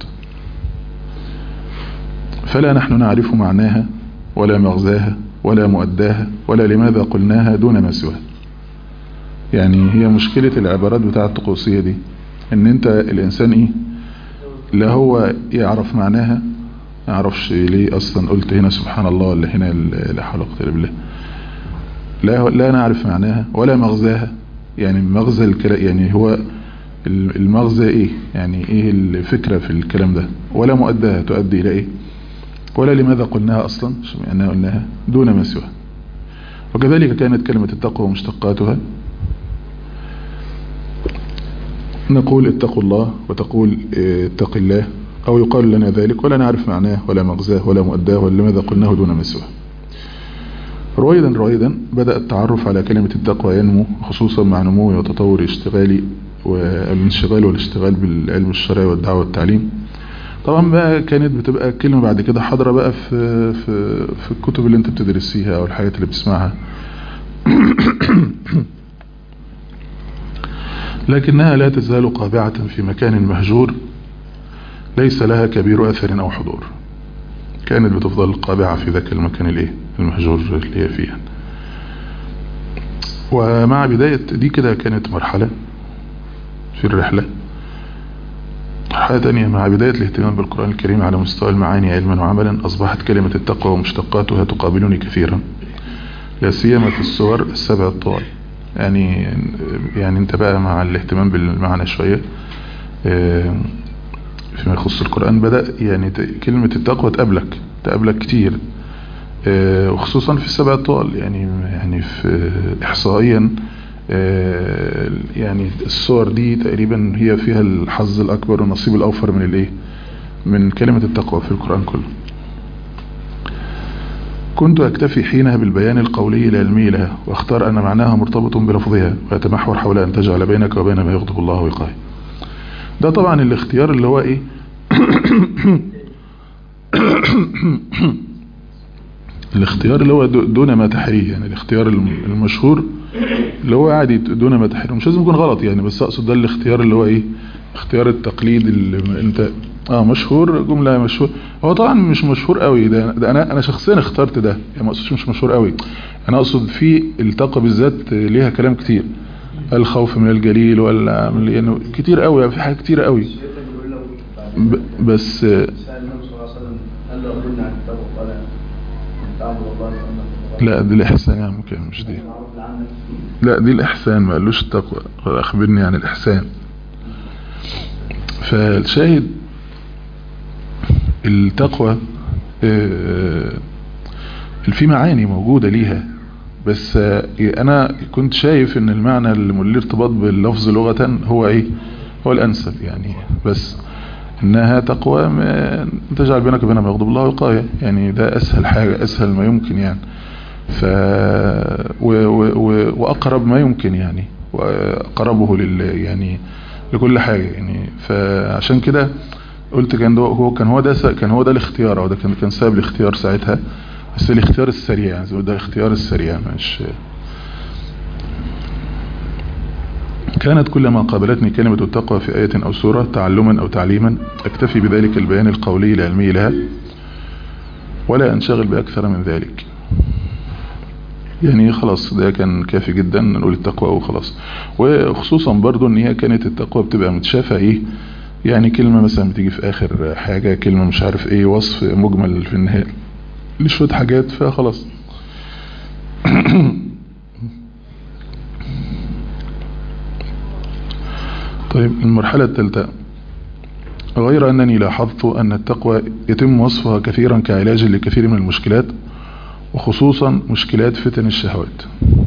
فلا نحن نعرف معناها ولا مغزاها ولا مؤداها ولا لماذا قلناها دون ما سواها يعني هي مشكلة العبارات بتاعة الطقوسية دي ان انت الانسان ايه لا هو يعرف معناها ما يعرفش ليه اصلا قلت هنا سبحان الله ولا هنا لا حول ولا قوه الا بالله لا لا نعرف معناها ولا مغزاها يعني مغزى الكلام يعني هو المغزى ايه يعني ايه الفكرة في الكلام ده ولا مؤداها تؤدي الى ايه ولا لماذا قلناها اصلا يعني قلناها دون ما سواها وكذلك كانت كلمة التقوى ومشتقاتها نقول اتقوا الله وتقول اتق الله او يقال لنا ذلك ولا نعرف معناه ولا مغزاه ولا مؤداه ولا لماذا قلناه دون ما سواه رويدا رويدا بدأ التعرف على كلمة التقوى ينمو خصوصا مع نمو وتطور اشتغالي والانشغال والاشتغال بالعلم الشرعي والدعوة والتعليم طبعا بقى كانت بتبقى كلمة بعد كده حاضرة بقى في, في, في الكتب اللي انت بتدرسيها او الحاجات اللي بتسمعها لكنها لا تزال قابعة في مكان مهجور ليس لها كبير أثر أو حضور كانت بتفضل قابعة في ذاك المكان الايه المهجور اللي هي فيها ومع بداية دي كده كانت مرحلة في الرحلة مرحلة تانية مع بداية الاهتمام بالقرآن الكريم على مستوى المعاني علما وعملا أصبحت كلمة التقوى ومشتقاتها تقابلني كثيرا لا سيما في الصور السبع الطوال يعني يعني انت بقى مع الاهتمام بالمعنى شوية فيما يخص القرآن بدأ يعني كلمة التقوى تقابلك تقابلك كتير وخصوصا في السبع الطوال يعني يعني في احصائيا يعني الصور دي تقريبا هي فيها الحظ الاكبر والنصيب الاوفر من الايه من كلمة التقوى في القرآن كله كنت أكتفي حينها بالبيان القولي العلمي لها واختار أن معناها مرتبط بلفظها ويتمحور حول أن تجعل بينك وبين ما يغضب الله ويقاه ده طبعا الاختيار اللي هو إيه الاختيار اللي هو دو- دون ما تحريه يعني الاختيار الم- المشهور اللي هو عادي دون ما تحريه مش لازم يكون غلط يعني بس اقصد ده الاختيار اللي هو ايه اختيار التقليد اللي انت اه مشهور جملة مشهور هو طبعا مش مشهور قوي ده, ده انا انا شخصيا اخترت ده يعني ما اقصدش مش مشهور قوي انا اقصد في التقى بالذات ليها كلام كتير الخوف من الجليل ولا من- يعني كتير قوي في حاجات كتير قوي ب- بس سأل النبي صلى الله عليه وسلم هل لو قلنا عن التوبة قال أن تعبد الله كأنك تراه لا دي الإحسان يا ممكن مش دي معروف لعنك لا دي الإحسان ما قالوش التقوى قال أخبرني عن الإحسان فالشاهد التقوى آه، في معاني موجودة ليها بس آه، أنا كنت شايف إن المعنى اللي له ارتباط باللفظ لغة هو إيه هو الأنسب يعني بس إنها تقوى ما تجعل بينك وبين ما يغضب الله وقاية يعني ده أسهل حاجة أسهل ما يمكن يعني ف و... و... و... وأقرب ما يمكن يعني وأقربه لل يعني لكل حاجة يعني فعشان كده قلت كان ده هو كان هو ده س- كان هو ده الاختيار او ده كان كان سبب الاختيار ساعتها بس الاختيار السريع يعني زي ما قلت ده الاختيار السريع مش كانت كلما قابلتني كلمة التقوى في آية أو سورة تعلما أو تعليما أكتفي بذلك البيان القولي العلمي لها ولا أنشغل بأكثر من ذلك يعني خلاص ده كان كافي جدا نقول التقوى وخلاص وخصوصا برضو ان هي كانت التقوى بتبقى متشافة ايه يعني كلمة مثلا بتيجي في اخر حاجة كلمة مش عارف ايه وصف مجمل في النهاية لشوية حاجات فخلاص طيب المرحلة الثالثة غير أنني لاحظت أن التقوى يتم وصفها كثيرا كعلاج لكثير من المشكلات وخصوصا مشكلات فتن الشهوات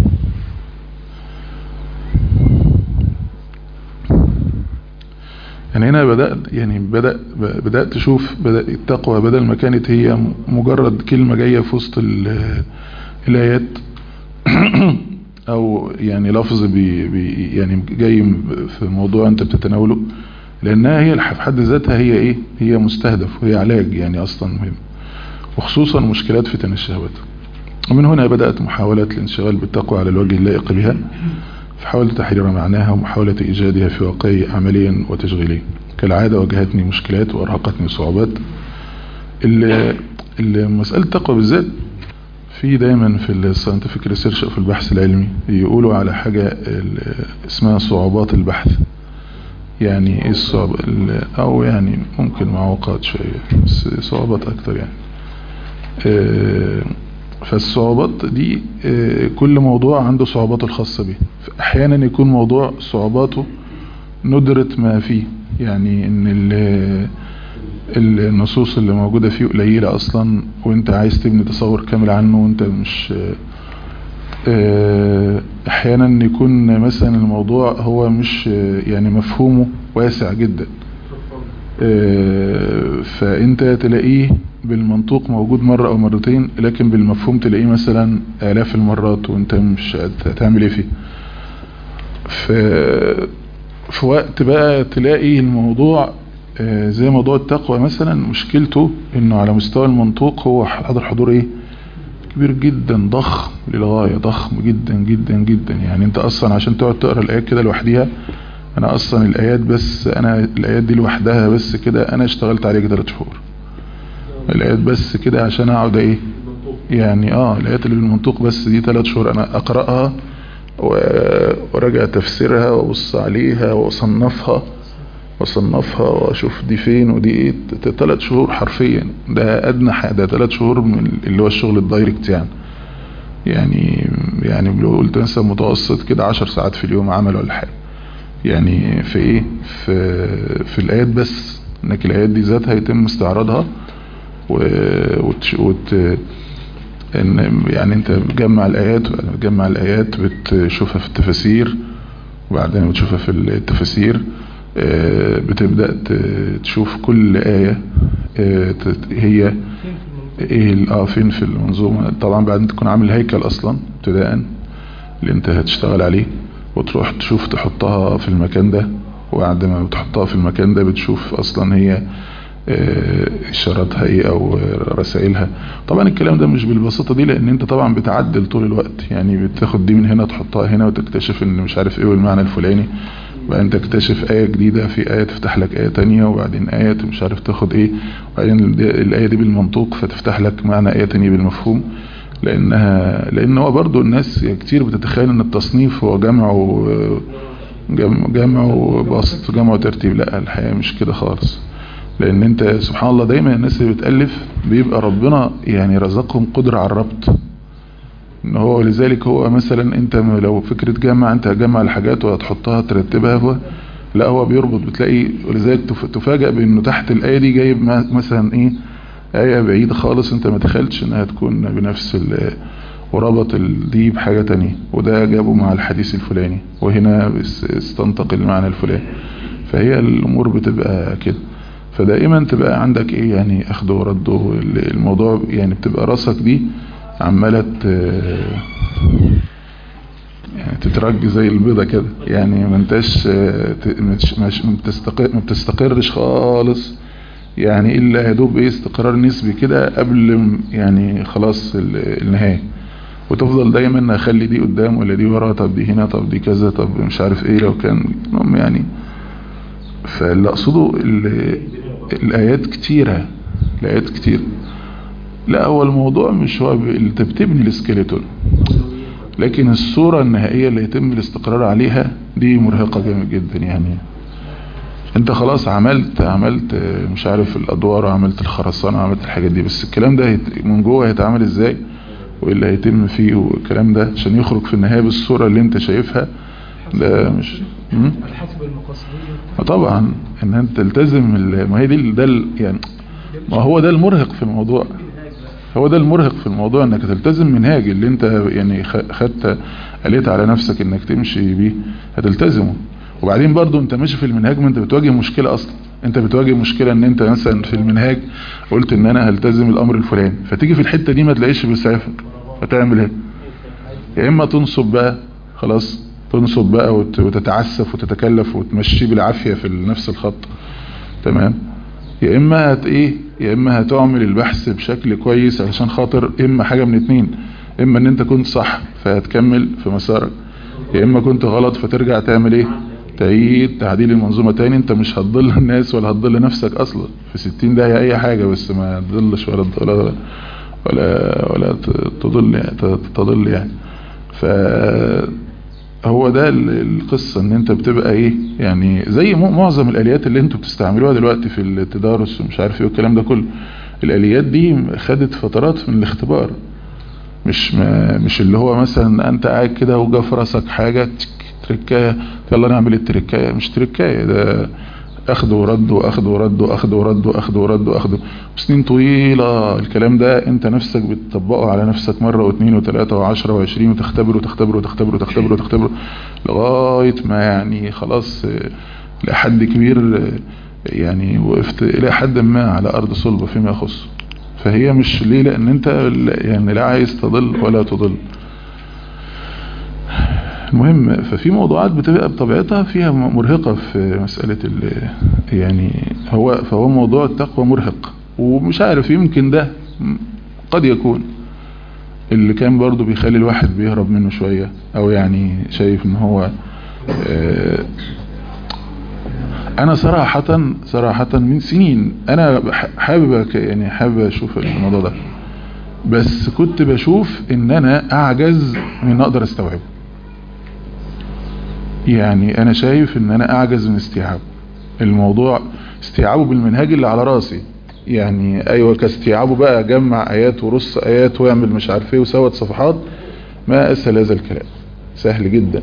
يعني هنا بدأت يعني بدأ بدأت تشوف بدأ التقوى بدل ما كانت هي مجرد كلمة جاية في وسط ال- الآيات أو يعني لفظ بي بي يعني جاي في موضوع أنت بتتناوله لأنها هي في حد ذاتها هي إيه هي مستهدف وهي علاج يعني أصلا مهم وخصوصا مشكلات فتن الشهوات ومن هنا بدأت محاولة الانشغال بالتقوى على الوجه اللائق بها فحاولت تحرير معناها ومحاولة إيجادها في واقعي عمليا وتشغيليا كالعادة واجهتني مشكلات وأرهقتني صعوبات ال- ال- مسألة التقوى بالذات في دايما في الساينتفك ريسيرش او في البحث العلمي يقولوا على حاجة ال- اسمها صعوبات البحث يعني ايه الصعب ال- او يعني ممكن معوقات شوية بس صعوبات اكتر يعني آه، فالصعوبات دي آه، كل موضوع عنده صعوباته الخاصة به احيانا يكون موضوع صعوباته ندرة ما فيه يعني ان ال- النصوص اللي موجودة فيه قليلة اصلا وانت عايز تبني تصور كامل عنه وانت مش آه، احيانا يكون مثلا الموضوع هو مش آه، يعني مفهومه واسع جدا آه، فانت تلاقيه بالمنطوق موجود مرة او مرتين لكن بالمفهوم تلاقيه مثلا الاف المرات وانت مش هتعمل ايه فيه ف في وقت بقى تلاقي الموضوع آه، زي موضوع التقوى مثلا مشكلته انه على مستوى المنطوق هو حاضر حضور ايه كبير جدا ضخم للغاية ضخم جدا جدا جدا يعني انت اصلا عشان تقعد تقرا الايات كده لوحديها انا اصلا الايات بس انا الايات دي لوحدها بس كده انا اشتغلت عليها ثلاث شهور الايات بس كده عشان اقعد ايه يعني اه الايات اللي بالمنطوق بس دي ثلاث شهور انا اقراها و- وراجع تفسيرها وابص عليها واصنفها واصنفها واشوف دي فين ودي ايه ثلاث شهور حرفيا ده ادنى حاجه ده ثلاث شهور من اللي هو الشغل الدايركت يعني يعني يعني لو قلت مثلا متوسط كده 10 ساعات في اليوم عمل ولا حاجه يعني في ايه في في الايات بس انك الايات دي ذاتها يتم استعراضها و وتش وت ان يعني انت بتجمع الايات بتجمع الايات بتشوفها في التفاسير وبعدين بتشوفها في التفاسير آه، بتبدأ ت- تشوف كل آية آه، ت- هي ايه ال- اه فين في المنظومة طبعا بعد انت تكون عامل هيكل اصلا ابتداء اللي انت هتشتغل عليه وتروح تشوف تحطها في المكان ده وبعد ما بتحطها في المكان ده بتشوف اصلا هي آه، اشاراتها ايه او رسائلها طبعا الكلام ده مش بالبساطه دي لان انت طبعا بتعدل طول الوقت يعني بتاخد دي من هنا تحطها هنا وتكتشف ان مش عارف ايه والمعنى الفلاني وبعدين تكتشف آية جديدة في آية تفتح لك آية تانية وبعدين آية مش عارف تاخد ايه وبعدين ال- الآية دي بالمنطوق فتفتح لك معنى آية تانية بالمفهوم لأنها لأن هو برضو الناس كتير بتتخيل ان التصنيف هو جمع و جمع, جمع وبسط جمع وترتيب لا الحقيقة مش كده خالص لأن انت سبحان الله دايما الناس اللي بتألف بيبقى ربنا يعني رزقهم قدرة على الربط ان هو لذلك هو مثلا انت م- لو فكرة جمع انت هتجمع الحاجات وهتحطها ترتبها هو لا هو بيربط بتلاقي ولذلك تف- تفاجأ بانه تحت الآية دي جايب ما- مثلا ايه آية بعيدة خالص انت ما تخيلتش انها تكون بنفس ال وربط ال- دي بحاجة تانية وده جابه مع الحديث الفلاني وهنا بس- استنطق المعنى الفلاني فهي الامور بتبقى كده فدائما تبقى عندك ايه يعني اخده ورده ال- الموضوع يعني بتبقى راسك دي عمالة ت- يعني تترج زي البيضة كده يعني ما انتش ت- مش مش ما بتستقر ما بتستقرش خالص يعني الا يا دوب ايه استقرار نسبي كده قبل م- يعني خلاص ال- النهاية وتفضل دايما اخلي دي قدام ولا دي ورا طب دي هنا طب دي كذا طب مش عارف ايه لو كان المهم يعني فاللي اقصده ال- الايات كتيرة الايات كتير لا هو الموضوع مش هو ب- انت بتبني السكيلتون لكن الصورة النهائية اللي يتم الاستقرار عليها دي مرهقة جامد جدا يعني انت خلاص عملت عملت آه، مش عارف الادوار وعملت الخرسانة وعملت الحاجات دي بس الكلام ده هيت- من جوه هيتعمل ازاي وايه اللي هيتم فيه والكلام ده عشان يخرج في النهاية بالصورة اللي انت شايفها ده مش مم؟ الحسب المقصدية طبعا ان انت تلتزم ال- ما هي دي ده ال- يعني ما هو ده المرهق في الموضوع هو ده المرهق في الموضوع انك تلتزم منهاج اللي انت يعني خ- خدت قليت على نفسك انك تمشي بيه هتلتزمه وبعدين برضو انت ماشي في المنهاج ما انت بتواجه مشكلة اصلا انت بتواجه مشكلة ان انت مثلا في المنهاج قلت ان انا هلتزم الامر الفلاني فتيجي في الحتة دي ما تلاقيش بيسعفك هتعمل ايه يا اما تنصب بقى خلاص تنصب بقى وت- وتتعسف وتتكلف وتمشي بالعافية في نفس الخط تمام يا اما هت ايه يا اما هتعمل البحث بشكل كويس علشان خاطر اما حاجة من اتنين اما ان انت كنت صح فهتكمل في مسارك يا اما كنت غلط فترجع تعمل ايه تعيد تعديل المنظومة تاني انت مش هتضل الناس ولا هتضل نفسك اصلا في ستين ده اي حاجة بس ما تضلش ولا ولا ولا, ولا ت- تضل يعني ت- تضل يعني ف هو ده ال- القصة ان انت بتبقى ايه يعني زي م- معظم الاليات اللي انتوا بتستعملوها دلوقتي في التدارس ومش عارف ايه والكلام ده كله الاليات دي خدت فترات من الاختبار مش ما مش اللي هو مثلا انت قاعد كده وجا في راسك حاجة تك- تركاية يلا نعمل التركاية مش تركاية ده اخد ورد واخد ورد واخد ورد واخد ورد واخد سنين طويلة الكلام ده انت نفسك بتطبقه على نفسك مرة واثنين وثلاثة وعشرة وعشرين وتختبره وتختبره وتختبره وتختبره وتختبره لغاية ما يعني خلاص آه، لحد كبير آه، يعني وقفت الى حد ما على ارض صلبة فيما يخص فهي مش ليه لان انت لا- يعني لا عايز تضل ولا تضل المهم ففي موضوعات بتبقى بطبيعتها فيها مرهقة في مسألة ال يعني هو فهو موضوع التقوى مرهق ومش عارف يمكن ده قد يكون اللي كان برضو بيخلي الواحد بيهرب منه شوية او يعني شايف ان هو آه، انا صراحة صراحة من سنين انا ح- حابب أك- يعني حابب اشوف الموضوع ده بس كنت بشوف ان انا اعجز من إن اقدر استوعبه يعني انا شايف ان انا اعجز من استيعابه الموضوع استيعابه بالمنهاج اللي على راسي يعني ايوه كاستيعابه بقى جمع ايات ورص ايات ويعمل مش عارف ايه وسوت صفحات ما اسهل هذا الكلام سهل جدا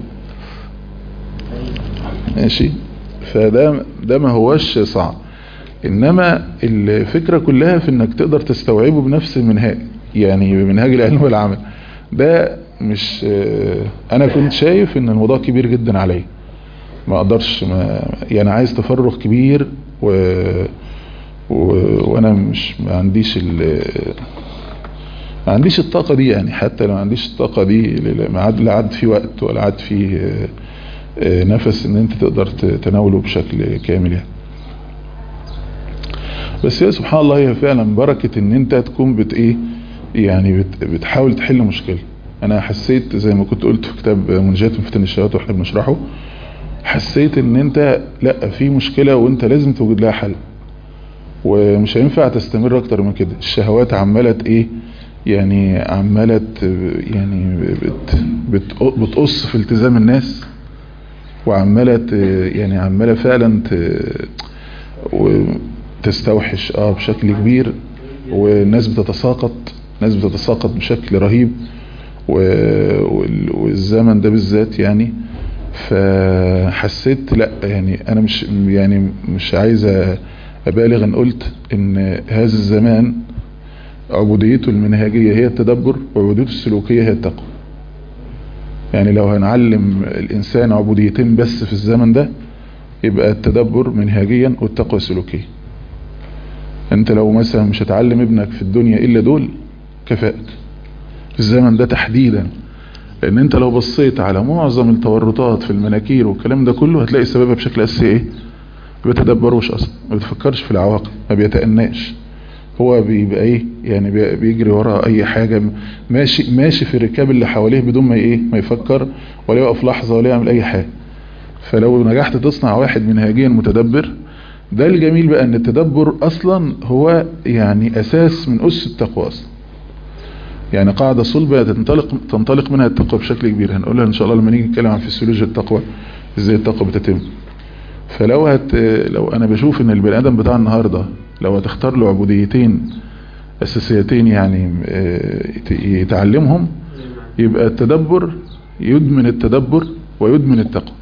ماشي فده ده ما هوش صعب انما الفكرة كلها في انك تقدر تستوعبه بنفس المنهاج يعني بمنهاج العلم والعمل ده مش آه، انا كنت شايف ان الموضوع كبير جدا عليا ما اقدرش ما يعني عايز تفرغ كبير و, و... وانا مش ما عنديش ال... ما عنديش الطاقة دي يعني حتى لو ما عنديش الطاقة دي ل- ما عاد لا عاد في وقت ولا عاد في آه، آه، نفس ان انت تقدر ت- تناوله بشكل كامل يعني بس هي سبحان الله هي فعلا بركة ان انت تكون بت ايه يعني بت بتحاول تحل مشكلة انا حسيت زي ما كنت قلت في كتاب منجات من فتن الشهوات واحنا بنشرحه حسيت ان انت لا في مشكلة وانت لازم توجد لها حل ومش هينفع تستمر اكتر من كده الشهوات عمالة ايه يعني عمالة يعني بت بت بتقص في التزام الناس وعمالة ت- يعني عمالة فعلا ت- وتستوحش اه بشكل كبير والناس بتتساقط ناس بتتساقط بشكل رهيب و- وال- والزمن ده بالذات يعني فحسيت لا يعني انا مش يعني مش عايز ابالغ ان قلت ان هذا الزمان عبوديته المنهجية هي التدبر وعبوديته السلوكية هي التقوى يعني لو هنعلم الإنسان عبوديتين بس في الزمن ده يبقى التدبر منهجيا والتقوى سلوكيا انت لو مثلا مش هتعلم ابنك في الدنيا إلا دول كفائك في الزمن ده تحديدا لأن انت لو بصيت على معظم التورطات في المناكير والكلام ده كله هتلاقي سببها بشكل أساسي ايه ما بيتدبروش أصلا ما بيتفكرش في العواقب ما بيتأناش هو بيبقى ايه يعني بي- بيجري ورا اي حاجة ماشي ماشي في الركاب اللي حواليه بدون ما ايه ما يفكر ولا يقف لحظة ولا يعمل اي حاجة فلو نجحت تصنع واحد منهجيا متدبر ده الجميل بقى ان التدبر اصلا هو يعني اساس من اس التقوى اصلا يعني قاعدة صلبة تنطلق تنطلق منها التقوى بشكل كبير هنقولها ان شاء الله لما نيجي نتكلم عن فسيولوجيا التقوى ازاي التقوى بتتم فلو هت لو انا بشوف ان البني ادم بتاع النهارده لو هتختار له عبوديتين اساسيتين يعني آه، يت- يتعلمهم يبقى التدبر يدمن التدبر ويدمن التقوى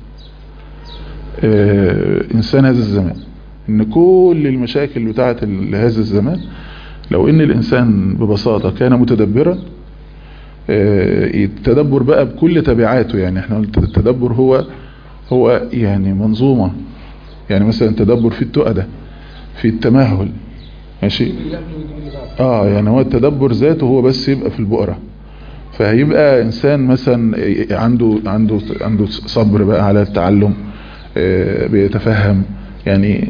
آه، انسان هذا الزمان ان كل المشاكل بتاعه ال- هذا الزمان لو ان الانسان ببساطة كان متدبرا آه، التدبر بقى بكل تبعاته يعني احنا قلت التدبر هو هو يعني منظومة يعني مثلا التدبر في التؤدة في التمهل ماشي اه يعني هو التدبر ذاته هو بس يبقى في البؤرة فهيبقى انسان مثلا عنده عنده عنده صبر بقى على التعلم آه، بيتفهم يعني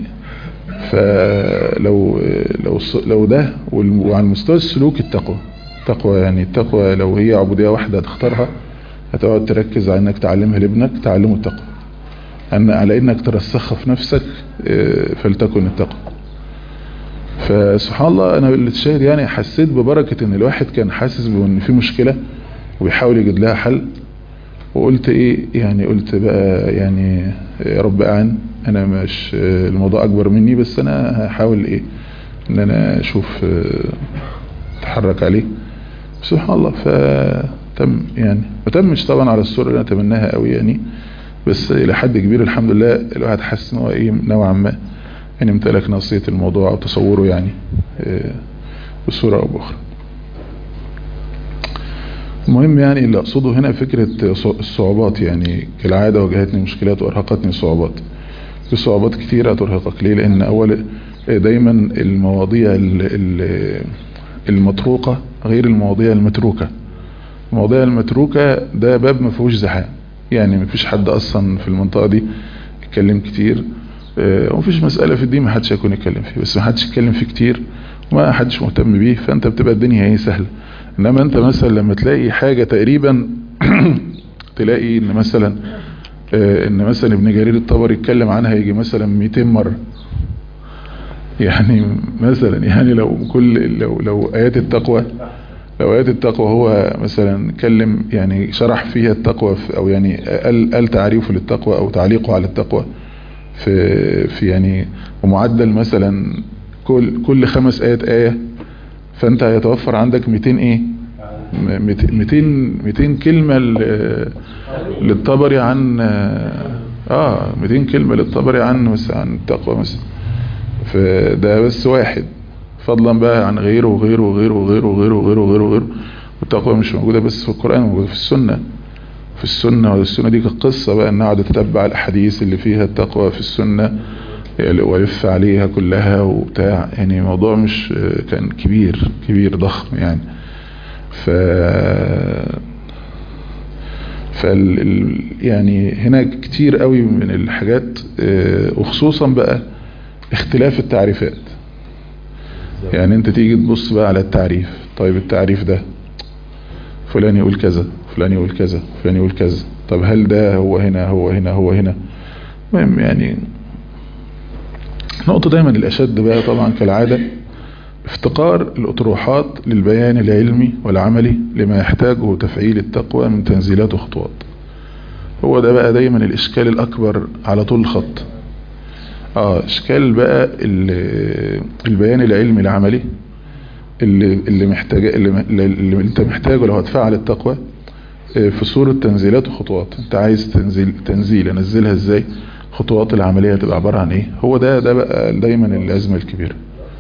فلو لو لو ده وال- وعلى المستوى السلوك التقوى التقوى يعني التقوى لو هي عبودية واحدة هتختارها هتقعد تركز على انك تعلمها لابنك تعلمه التقوى أن على انك ترسخها في نفسك آه، فلتكن التقوى فسبحان الله انا اللي تشاهد يعني حسيت ببركة ان الواحد كان حاسس بان في مشكلة وبيحاول يجد لها حل وقلت ايه يعني قلت بقى يعني يا رب اعن انا مش الموضوع اكبر مني بس انا هحاول ايه ان انا اشوف آه، اتحرك عليه سبحان الله فتم يعني ما تمش طبعا على الصورة اللي انا اتمناها قوي يعني بس الى حد كبير الحمد لله الواحد حاسس ان هو ايه نوعا ما يعني امتلك نصية الموضوع او تصوره يعني آه، بصورة او باخرى المهم يعني اللي اقصده هنا فكرة الصعوبات يعني كالعادة واجهتني مشكلات وارهقتني صعوبات في صعوبات كثيرة ترهقك ليه لان اول دايما المواضيع ال- ال- المطروقة غير المواضيع المتروكة المواضيع المتروكة ده باب ما فيهوش زحام يعني ما فيش حد اصلا في المنطقة دي يتكلم كتير آه، ومفيش مسألة في الدين ما حدش هيكون يتكلم فيه بس ما حدش يتكلم فيه كتير وما حدش مهتم بيه فانت بتبقى الدنيا ايه سهلة انما انت مثلا لما تلاقي حاجة تقريبا تلاقي ان مثلا آه، ان مثلا ابن جرير الطبري يتكلم عنها يجي مثلا 200 مرة يعني مثلا يعني لو كل لو لو ايات التقوى لو ايات التقوى هو مثلا اتكلم يعني شرح فيها التقوى في او يعني قال قال تعريفه للتقوى او تعليقه على التقوى في في يعني ومعدل مثلا كل كل خمس ايات ايه فانت هيتوفر عندك 200 ايه م- 200 200 كلمة ل- للطبري عن اه 200 كلمة للطبري عن مثلا عن التقوى مثلا فده بس واحد فضلا بقى عن غيره وغيره وغيره وغيره وغيره وغيره وغيره وغيره والتقوى مش موجودة بس في القرآن موجودة في السنة في السنة والسنة دي كانت قصة بقى انها قاعدة تتبع الاحاديث اللي فيها التقوى في السنة والف عليها كلها وبتاع يعني موضوع مش كان كبير كبير ضخم يعني ف فال ال- يعني هنا كتير قوي من الحاجات آه، وخصوصا بقى اختلاف التعريفات يعني انت تيجي تبص بقى على التعريف طيب التعريف ده فلان يقول كذا فلان يقول كذا فلان يقول كذا طب هل ده هو هنا هو هنا هو هنا المهم يعني نقطة دايما الأشد بقى طبعا كالعادة افتقار الأطروحات للبيان العلمي والعملي لما يحتاجه تفعيل التقوى من تنزيلات وخطوات هو ده بقى دايما الإشكال الأكبر على طول الخط اه اشكال بقى ال- البيان العلمي العملي اللي اللي محتاج اللي, اللي انت محتاجه لو هتفعل التقوى آه، في صورة تنزيلات وخطوات انت عايز تنزيل تنزيل انزلها ازاي خطوات العملية تبقى عبارة عن ايه هو ده ده بقى دايما الازمة الكبيرة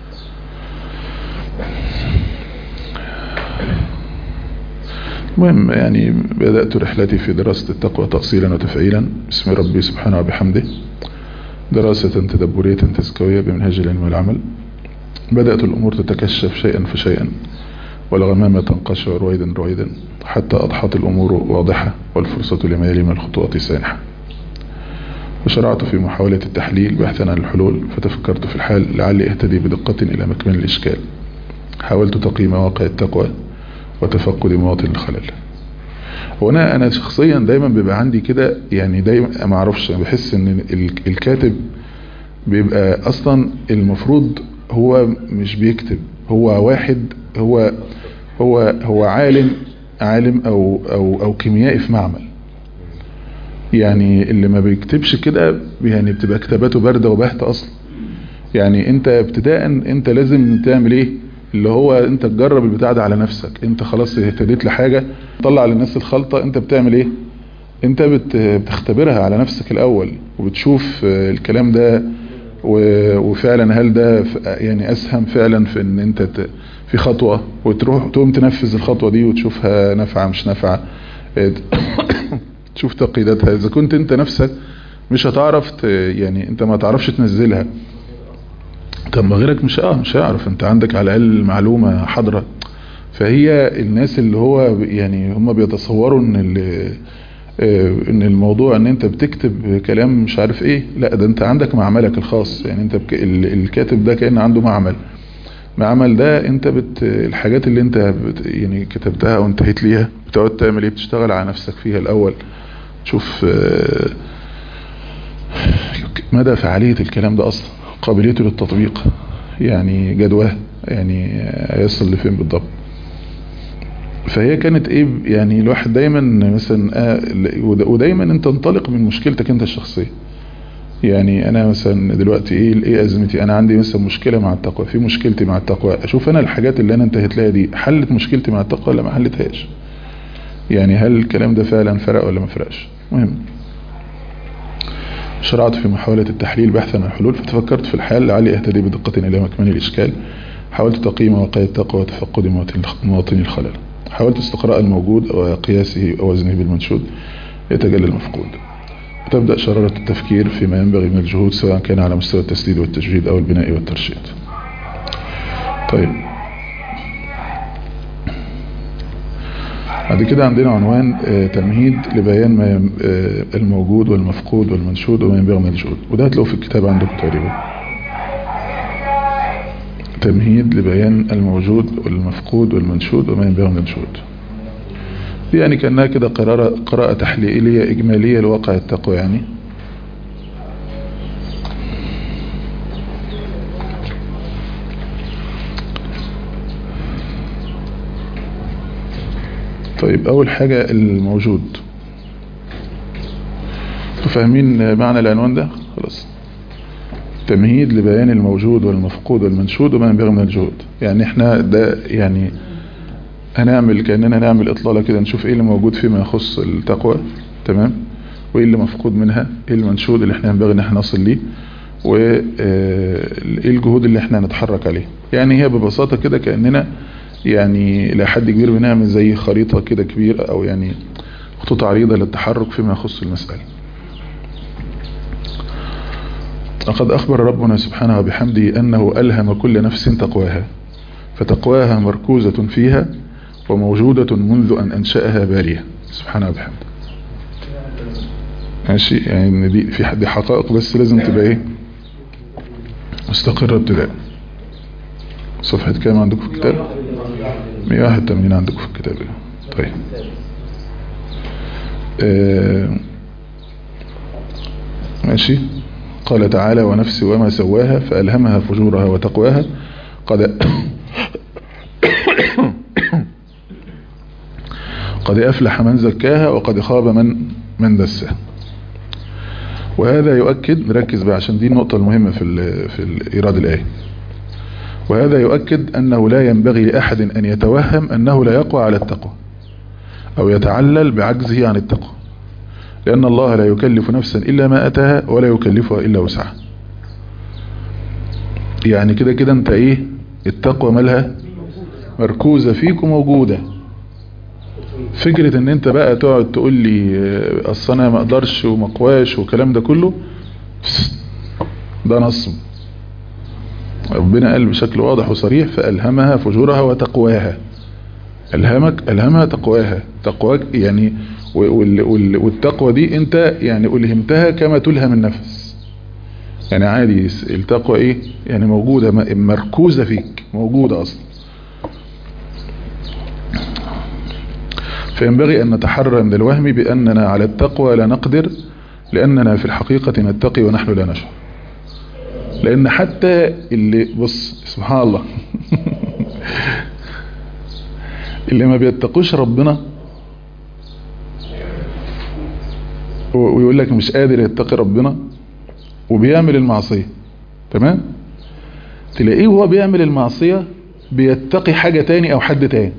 المهم يعني بدأت رحلتي في دراسة التقوى تأصيلا وتفعيلا باسم ربي سبحانه وبحمده دراسة تدبرية تزكوية بمنهج العلم والعمل بدأت الأمور تتكشف شيئا فشيئا والغمامة تنقشع رويدا رويدا حتى أضحت الأمور واضحة والفرصة لما يلي من الخطوات سانحة وشرعت في محاولة التحليل بحثا عن الحلول فتفكرت في الحال لعلي اهتدي بدقة إلى مكمن الإشكال حاولت تقييم واقع التقوى وتفقد مواطن الخلل وانا انا شخصيا دايما بيبقى عندي كده يعني دايما ما اعرفش أنا بحس ان ال- الكاتب بيبقى اصلا المفروض هو مش بيكتب هو واحد هو هو هو عالم عالم او او او كيميائي في معمل يعني اللي ما بيكتبش كده يعني بتبقى كتاباته باردة وباهتة اصلا يعني انت ابتداء انت لازم تعمل ايه اللي هو انت تجرب البتاع ده على نفسك انت خلاص اهتديت لحاجة طلع للناس الخلطة انت بتعمل ايه انت بت- بتختبرها على نفسك الاول وبتشوف آه، الكلام ده و- وفعلا هل ده ف- يعني اسهم فعلا في ان انت ت- في خطوة وتروح تقوم تنفذ الخطوة دي وتشوفها نافعة مش نافعة آه، تشوف تقييداتها اذا كنت انت نفسك مش هتعرف ت- يعني انت ما تعرفش تنزلها طب ما غيرك مش اه مش هيعرف انت عندك على الاقل معلومة حاضرة فهي الناس اللي هو ب- يعني هم بيتصوروا ان ال- آه، ان الموضوع ان انت بتكتب كلام مش عارف ايه لا ده انت عندك معملك الخاص يعني انت بك ال- الكاتب ده كأن عنده معمل معمل ده انت بت الحاجات اللي انت بت يعني كتبتها وانتهيت ليها بتقعد تعمل ايه بتشتغل على نفسك فيها الاول تشوف آه، مدى فعالية الكلام ده اصلا قابليته للتطبيق يعني جدواه يعني هيصل لفين بالضبط فهي كانت ايه يعني الواحد دايما مثلا آه ود- ودايما انت انطلق من مشكلتك انت الشخصية يعني انا مثلا دلوقتي ايه ايه ازمتي انا عندي مثلا مشكلة مع التقوى في مشكلتي مع التقوى اشوف انا الحاجات اللي انا انتهيت لها دي حلت مشكلتي مع التقوى ولا ما حلتهاش يعني هل الكلام ده فعلا فرق ولا ما فرقش مهم شرعت في محاولة التحليل بحثا عن الحلول فتفكرت في الحال لعلي اهتدي بدقة الى مكمن الاشكال حاولت تقييم واقع التقوى وتفقد مواطن مواطن الخلل حاولت استقراء الموجود وقياسه ووزنه بالمنشود يتجلى المفقود وتبدأ شرارة التفكير فيما ينبغي من الجهود سواء كان على مستوى التسديد والتجويد أو البناء والترشيد طيب بعد كده عندنا عنوان آه، تمهيد لبيان ما يم- آه، الموجود والمفقود والمنشود وما ينبغي من الجهود وده هتلاقوه في الكتاب عندكم تقريبا تمهيد لبيان الموجود والمفقود والمنشود وما ينبغي من الجهود دي يعني كأنها كده قراءة, قراءة تحليلية إجمالية لواقع التقوى يعني طيب أول حاجة الموجود فاهمين معنى العنوان ده خلاص تمهيد لبيان الموجود والمفقود والمنشود وما ينبغي من الجهود يعني احنا ده يعني هنعمل كأننا نعمل إطلالة كده نشوف ايه اللي موجود فيما يخص التقوى تمام وايه اللي مفقود منها ايه المنشود اللي احنا ينبغي ان احنا نصل ليه وايه الجهود اللي احنا نتحرك عليه يعني هي ببساطة كده كأننا يعني إلى حد كبير بنعمل زي خريطة كده كبيرة او يعني خطوط عريضة للتحرك فيما يخص المسألة لقد أخبر ربنا سبحانه وبحمده أنه ألهم كل نفس تقواها فتقواها مركوزة فيها وموجودة منذ أن أنشأها بارية سبحانه وبحمده ماشي يعني إن دي في حد حقائق بس لازم تبقى ايه مستقرة ابتداء صفحة كام عندكم في الكتاب 181 عندكم في الكتاب طيب آه ماشي قال تعالى ونفس وما سواها فألهمها فجورها وتقواها قد قد أفلح من زكاها وقد خاب من من دسها وهذا يؤكد نركز بقى عشان دي النقطة المهمة في ال في إيراد الآية وهذا يؤكد أنه لا ينبغي لأحد أن يتوهم أنه لا يقوى على التقوى أو يتعلل بعجزه عن التقوى لأن الله لا يكلف نفسا إلا ما أتاها ولا يكلفها إلا وسعها يعني كده كده انت ايه التقوى مالها مركوزة فيك وموجودة فكرة ان انت بقى تقعد تقول لي اه، اصل انا ما اقدرش وما اقواش والكلام ده كله ده نصب ربنا قال بشكل واضح وصريح فألهمها فجورها وتقواها ألهمك ألهمها تقواها تقواك يعني وال- وال- والتقوى دي انت يعني ألهمتها كما تلهم النفس يعني عادي التقوى ايه يعني موجودة م- مركوزة فيك موجودة اصلا فينبغي ان نتحرى من الوهم باننا على التقوى لا نقدر لاننا في الحقيقة نتقي ونحن لا نشعر لان حتى اللي بص سبحان الله اللي ما بيتقوش ربنا و- ويقول لك مش قادر يتقي ربنا وبيعمل المعصية تمام تلاقيه وهو بيعمل المعصية بيتقي حاجة تاني او حد تاني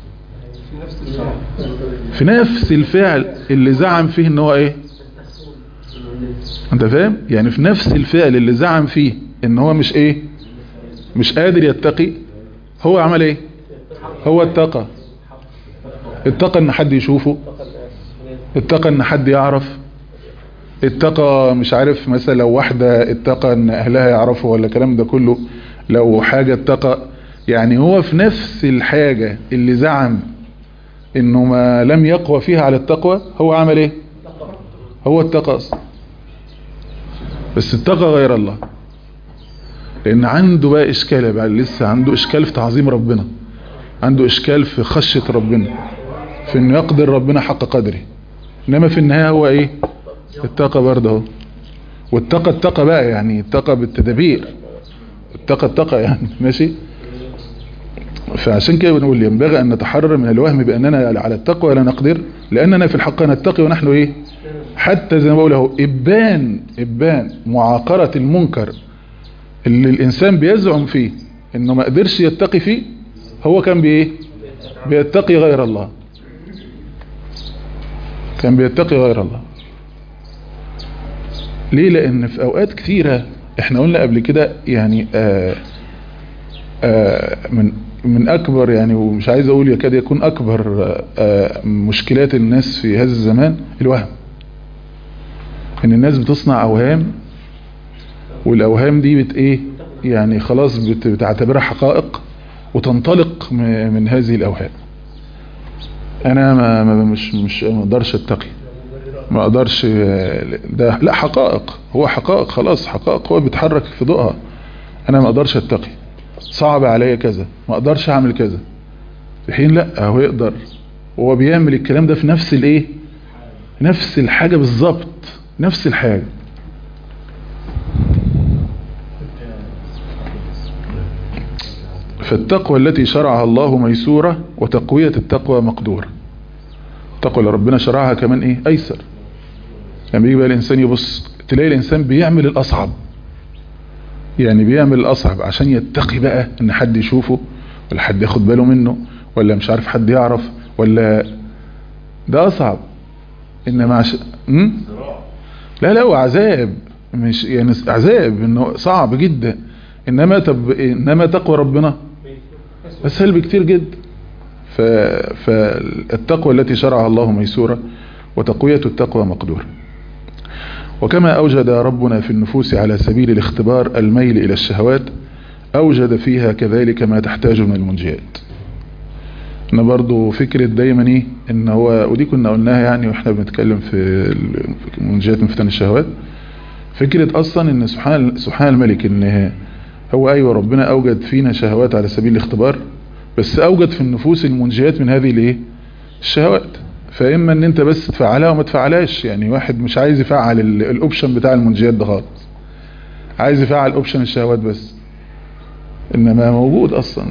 في نفس الفعل اللي زعم فيه ان هو ايه انت فاهم يعني في نفس الفعل اللي زعم فيه ان هو مش ايه مش قادر يتقي هو عمل ايه هو اتقى اتقى ان حد يشوفه اتقى ان حد يعرف اتقى مش عارف مثلا لو واحدة اتقى ان اهلها يعرفوا ولا الكلام ده كله لو حاجة اتقى يعني هو في نفس الحاجة اللي زعم انه ما لم يقوى فيها على التقوى هو عمل ايه هو اتقى اصلا بس اتقى غير الله لان عنده بقى اشكال بقى لسه عنده اشكال في تعظيم ربنا عنده اشكال في خشية ربنا في انه يقدر ربنا حق قدره انما في النهاية هو ايه اتقى برضه اهو واتقى اتقى بقى يعني اتقى بالتدابير اتقى اتقى يعني ماشي فعشان كده بنقول ينبغي ان نتحرر من الوهم باننا على التقوى لا نقدر لاننا في الحق نتقي ونحن ايه حتى زي ما بقول اهو ابان ابان معاقرة المنكر اللي الانسان بيزعم فيه انه ما قدرش يتقي فيه هو كان بايه بيتقي غير الله كان بيتقي غير الله ليه لان في اوقات كثيرة احنا قلنا قبل كده يعني آآ آآ من من اكبر يعني ومش عايز اقول يكاد يكون اكبر آآ مشكلات الناس في هذا الزمان الوهم ان الناس بتصنع اوهام والاوهام دي بت ايه يعني خلاص بت بتعتبرها حقائق وتنطلق م- من هذه الاوهام انا ما ما- مش مش ما اقدرش اتقي ما اقدرش ده لا حقائق هو حقائق خلاص حقائق هو بيتحرك في ضوءها انا ما اقدرش اتقي صعب عليا كذا ما اقدرش اعمل كذا في حين لا هو يقدر وهو بيعمل الكلام ده في نفس الايه نفس الحاجة بالظبط نفس الحاجة فالتقوى التي شرعها الله ميسورة وتقوية التقوى مقدورة التقوى اللي ربنا شرعها كمان ايه ايسر لما يجي بقى الانسان يبص تلاقي الانسان بيعمل الاصعب يعني بيعمل الاصعب عشان يتقي بقى ان حد يشوفه ولا حد ياخد باله منه ولا مش عارف حد يعرف ولا ده اصعب انما عش... م? لا لا وعذاب مش يعني عذاب انه صعب جدا انما طب انما تقوى ربنا اسهل بكتير جدا ف... فالتقوى التي شرعها الله ميسورة وتقوية التقوى مقدورة وكما أوجد ربنا في النفوس على سبيل الاختبار الميل إلى الشهوات أوجد فيها كذلك ما تحتاج من المنجيات ان برضو فكرة دايما ايه ان هو ودي كنا قلناها يعني واحنا بنتكلم في منجيات من فتن الشهوات فكرة اصلا ان سبحان سبحان الملك ان هو ايوه ربنا اوجد فينا شهوات على سبيل الاختبار بس اوجد في النفوس المنجيات من هذه الايه الشهوات فاما ان انت بس تفعلها وما تفعلهاش يعني واحد مش عايز يفعل ال- الاوبشن بتاع المنجيات ده خالص عايز يفعل اوبشن الشهوات بس انما موجود اصلا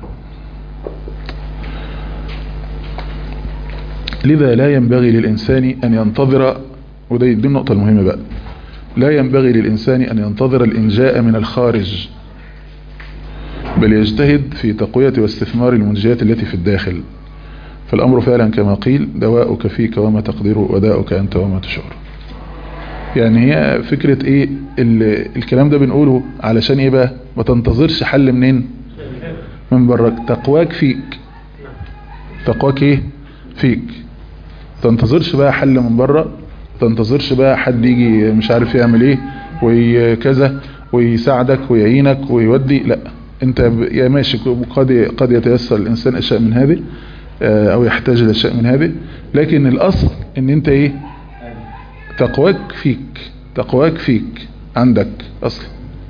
لذا لا ينبغي للإنسان أن ينتظر وده دي النقطة المهمة بقى لا ينبغي للإنسان أن ينتظر الإنجاء من الخارج بل يجتهد في تقوية واستثمار المنجيات التي في الداخل فالأمر فعلا كما قيل دواؤك فيك وما تقدر وداؤك أنت وما تشعر يعني هي فكرة ايه ال- الكلام ده بنقوله علشان ايه بقى ما تنتظرش حل منين من برك تقواك فيك تقواك ايه فيك تنتظرش بقى حل من بره تنتظرش بقى حد يجي مش عارف يعمل ايه وكذا ويساعدك ويعينك ويودي لا انت ب- يا ماشي قد قد يتيسر الانسان اشياء من هذه آه، او يحتاج الى اشياء من هذه لكن الاصل ان انت ايه تقواك فيك تقواك فيك عندك اصلا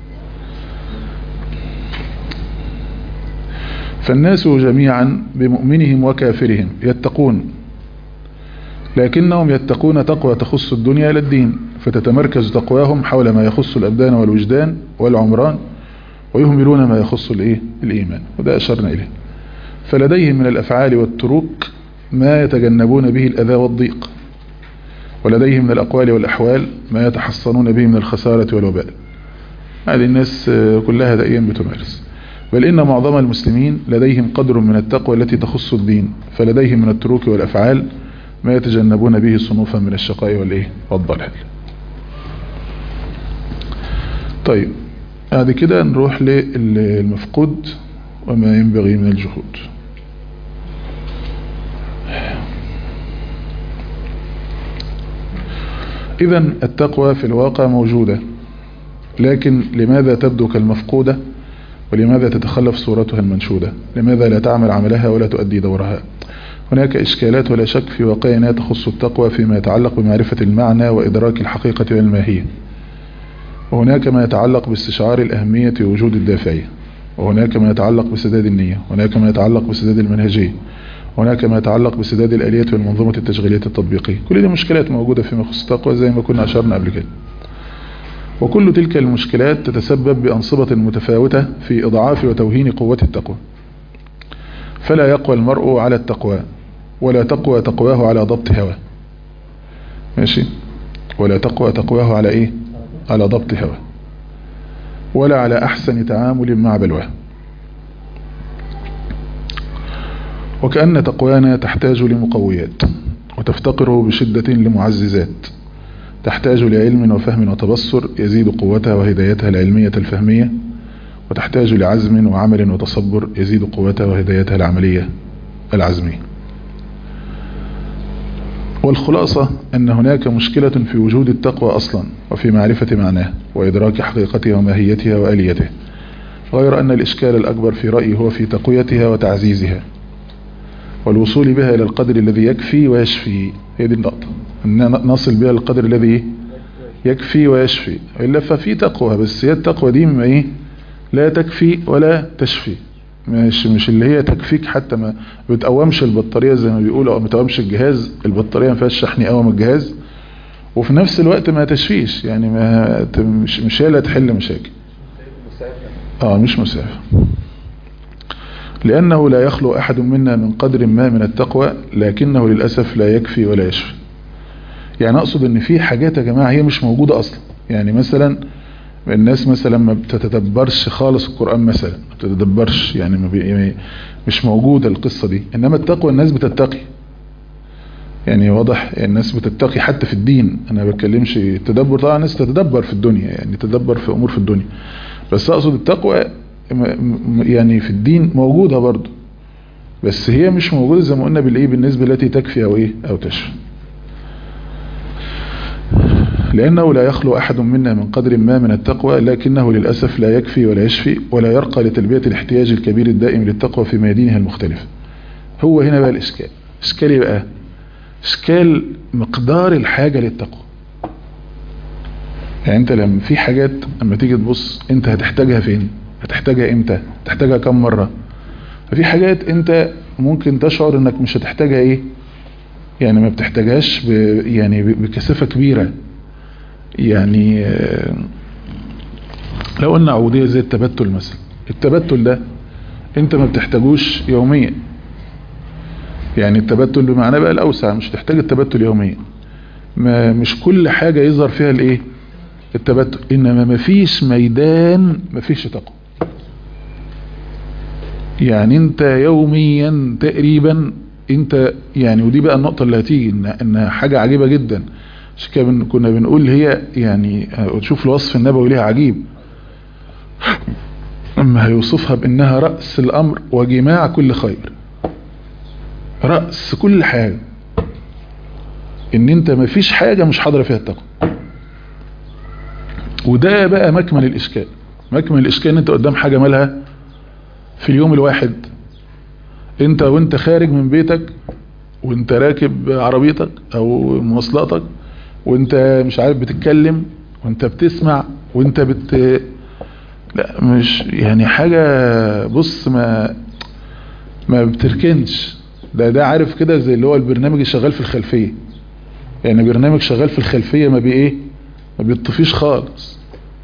فالناس جميعا بمؤمنهم وكافرهم يتقون لكنهم يتقون تقوى تخص الدنيا إلى الدين فتتمركز تقواهم حول ما يخص الأبدان والوجدان والعمران ويهملون ما يخص الإيه؟ الإيمان وده أشرنا إليه فلديهم من الأفعال والتروك ما يتجنبون به الأذى والضيق ولديهم من الأقوال والأحوال ما يتحصنون به من الخسارة والوباء هذه الناس آه، كلها دائما بتمارس بل إن معظم المسلمين لديهم قدر من التقوى التي تخص الدين فلديهم من التروك والأفعال ما يتجنبون به صنوفا من الشقاء والإيه والضلال طيب بعد كده نروح للمفقود وما ينبغي من الجهود إذا التقوى في الواقع موجودة لكن لماذا تبدو كالمفقودة ولماذا تتخلف صورتها المنشودة لماذا لا تعمل عملها ولا تؤدي دورها هناك إشكالات ولا شك في واقعنا تخص التقوى فيما يتعلق بمعرفة المعنى وإدراك الحقيقة والماهية وهناك ما يتعلق باستشعار الأهمية ووجود الدافعية وهناك ما يتعلق بسداد النية وهناك ما يتعلق بسداد المنهجية هناك ما يتعلق بسداد الآليات والمنظومة التشغيلية التطبيقية كل دي مشكلات موجودة فيما يخص التقوى زي ما كنا أشرنا قبل كده وكل تلك المشكلات تتسبب بأنصبة متفاوتة في إضعاف وتوهين قوة التقوى فلا يقوى المرء على التقوى ولا تقوى تقواه على ضبط هواه ماشي ولا تقوى تقواه على ايه على ضبط هواه ولا على احسن تعامل مع بلواه وكأن تقوانا تحتاج لمقويات وتفتقر بشدة لمعززات تحتاج لعلم وفهم وتبصر يزيد قوتها وهدايتها العلمية الفهمية وتحتاج لعزم وعمل وتصبر يزيد قوتها وهدايتها العملية العزمية والخلاصة أن هناك مشكلة في وجود التقوى أصلا وفي معرفة معناه وإدراك حقيقتها وماهيتها وآليتها غير أن الإشكال الأكبر في رأيي هو في تقويتها وتعزيزها والوصول بها إلى القدر الذي يكفي ويشفي هي دي النقطة أن نصل بها للقدر الذي يكفي ويشفي إلا ففي تقوى بس هي التقوى دي ما إيه لا تكفي ولا تشفي مش مش اللي هي تكفيك حتى ما بتقومش البطارية زي ما بيقولوا او ما بتقومش الجهاز البطارية ما فيهاش شحن يقوم الجهاز وفي نفس الوقت ما تشفيش يعني ما ت- مش مش هي اللي هتحل مشاكل اه مش مسافة لأنه لا يخلو أحد منا من قدر ما من التقوى لكنه للأسف لا يكفي ولا يشفي يعني أقصد أن في حاجات يا جماعة هي مش موجودة أصلا يعني مثلا الناس مثلا ما بتتدبرش خالص القرآن مثلا ما بتتدبرش يعني ما بي مش موجودة القصة دي إنما التقوى الناس بتتقي يعني واضح الناس بتتقي حتى في الدين أنا ما بتكلمش التدبر طبعا الناس تتدبر في الدنيا يعني تدبر في أمور في الدنيا بس أقصد التقوى م- م- يعني في الدين موجودة برضو بس هي مش موجودة زي ما قلنا بالإيه بالنسبة التي تكفي أو إيه أو تشفي لأنه لا يخلو أحد منا من قدر ما من التقوى لكنه للأسف لا يكفي ولا يشفي ولا يرقى لتلبية الاحتياج الكبير الدائم للتقوى في ميادينها المختلفة هو هنا بقى الإشكال إشكال إيه بقى إشكال مقدار الحاجة للتقوى يعني أنت لما في حاجات لما تيجي تبص أنت هتحتاجها فين هتحتاجها امتى هتحتاجها كم مرة ففي حاجات انت ممكن تشعر انك مش هتحتاجها ايه يعني ما بتحتاجهاش ب يعني ب- بكثافة كبيرة يعني آه، لو قلنا عبودية زي التبتل مثلا التبتل ده انت ما بتحتاجوش يوميا يعني التبتل بمعنى بقى الاوسع مش تحتاج التبتل يوميا ما مش كل حاجة يظهر فيها الايه التبتل انما ما فيش ميدان ما فيش تقوى يعني انت يوميا تقريبا انت يعني ودي بقى النقطة اللي هتيجي ان انها حاجة عجيبة جدا عشان كده بن- كنا بنقول هي يعني تشوف الوصف النبوي ليها عجيب اما هيوصفها بانها رأس الامر وجماع كل خير رأس كل حاجة ان انت ما فيش حاجة مش حاضرة فيها التقوى وده بقى مكمن الاشكال مكمن الاشكال ان انت قدام حاجة مالها في اليوم الواحد انت وانت خارج من بيتك وانت راكب عربيتك او مواصلاتك وانت مش عارف بتتكلم وانت بتسمع وانت بت لا مش يعني حاجة بص ما ما بتركنش ده ده عارف كده زي اللي هو البرنامج اللي شغال في الخلفية يعني برنامج شغال في الخلفية ما بي ايه ما بيطفيش خالص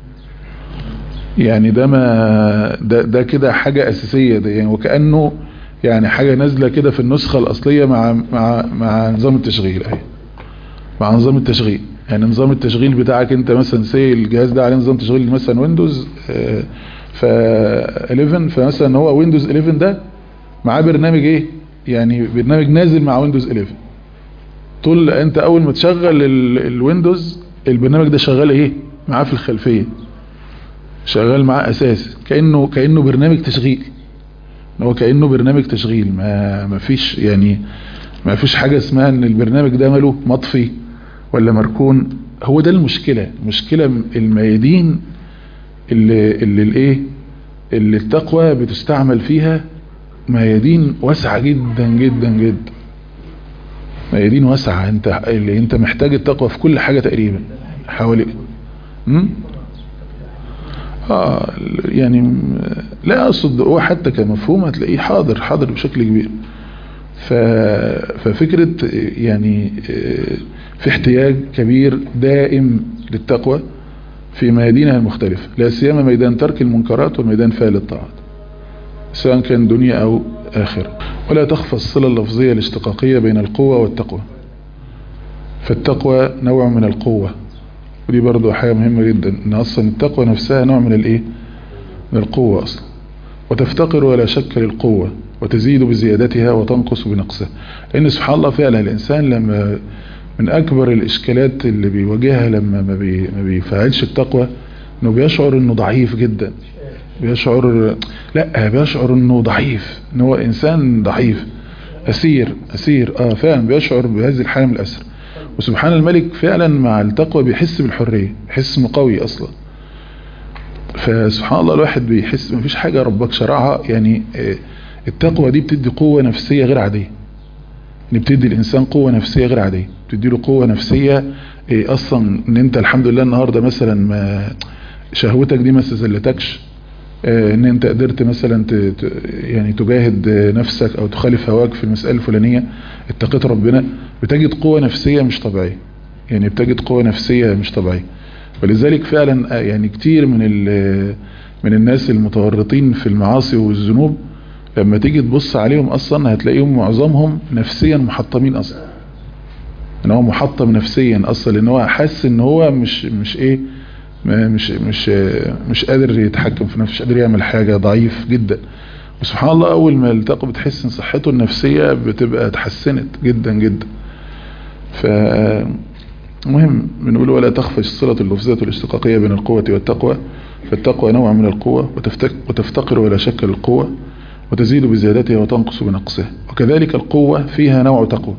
يعني ده ما ده ده كده حاجة أساسية ده يعني وكأنه يعني حاجة نازلة كده في النسخة الأصلية مع مع مع نظام التشغيل اهي مع نظام التشغيل يعني نظام التشغيل بتاعك انت مثلا سي الجهاز ده عليه نظام تشغيل مثلا ويندوز آه، ف 11 فمثلا هو ويندوز 11 ده معاه برنامج ايه يعني برنامج نازل مع ويندوز 11 طول انت اول ما تشغل ال- الويندوز البرنامج ده شغال ايه معاه في الخلفية شغال معاه اساسي كأنه كأنه برنامج تشغيل هو كأنه برنامج تشغيل ما ما فيش يعني ما فيش حاجة اسمها ان البرنامج ده ماله مطفي ولا مركون هو ده المشكلة المشكلة الميادين اللي اللي الايه اللي التقوى بتستعمل فيها ميادين واسعة جدا جدا جدا ميادين واسعة انت اللي انت محتاج التقوى في كل حاجة تقريبا حوالي امم اه يعني م- لا اقصد هو حتى كمفهوم هتلاقيه حاضر حاضر بشكل كبير ف... ففكرة يعني آه، في احتياج كبير دائم للتقوى في ميادينها المختلفة لا سيما ميدان ترك المنكرات وميدان فعل الطاعات سواء كان دنيا أو آخرة ولا تخفى الصلة اللفظية الاشتقاقية بين القوة والتقوى فالتقوى نوع من القوة ودي برضو حاجة مهمة جدا ان اصلا التقوى نفسها نوع من الايه من القوة اصلا وتفتقر ولا شك للقوة وتزيد بزيادتها وتنقص بنقصها لان سبحان الله فعلا الانسان لما من اكبر الاشكالات اللي بيواجهها لما ما, بي ما بيفعلش التقوى انه بيشعر انه ضعيف جدا بيشعر لا بيشعر انه ضعيف ان هو انسان ضعيف اسير اسير اه فعلا بيشعر بهذه الحالة من الاسر وسبحان الملك فعلا مع التقوى بيحس بالحرية بيحس انه قوي اصلا فسبحان الله الواحد بيحس مفيش حاجة ربك شرعها يعني آه، التقوى دي بتدي قوة نفسية غير عادية ان بتدي الانسان قوة نفسية غير عادية بتدي له قوة نفسية آه، اصلا ان انت الحمد لله النهاردة مثلا ما شهوتك دي ما استزلتكش آه، ان انت قدرت مثلا ت- ت- يعني تجاهد آه، نفسك او تخالف هواك في المسألة الفلانية اتقيت ربنا بتجد قوة نفسية مش طبيعية يعني بتجد قوة نفسية مش طبيعية ولذلك فعلا آه، يعني كتير من ال- من الناس المتورطين في المعاصي والذنوب لما تيجي تبص عليهم اصلا هتلاقيهم معظمهم نفسيا محطمين اصلا ان هو محطم نفسيا اصلا لان هو حاسس ان هو مش مش ايه ما- مش مش مش قادر يتحكم في نفسه مش قادر يعمل حاجة ضعيف جدا وسبحان الله اول ما التقى بتحس ان صحته النفسية بتبقى اتحسنت جدا جدا ف مهم بنقول ولا تخفى الصلة اللفظية الاشتقاقية بين القوة والتقوى فالتقوى نوع من القوة وتفتك وتفتقر ولا شك للقوة وتزيد بزيادتها وتنقص بنقصها وكذلك القوة فيها نوع تقوى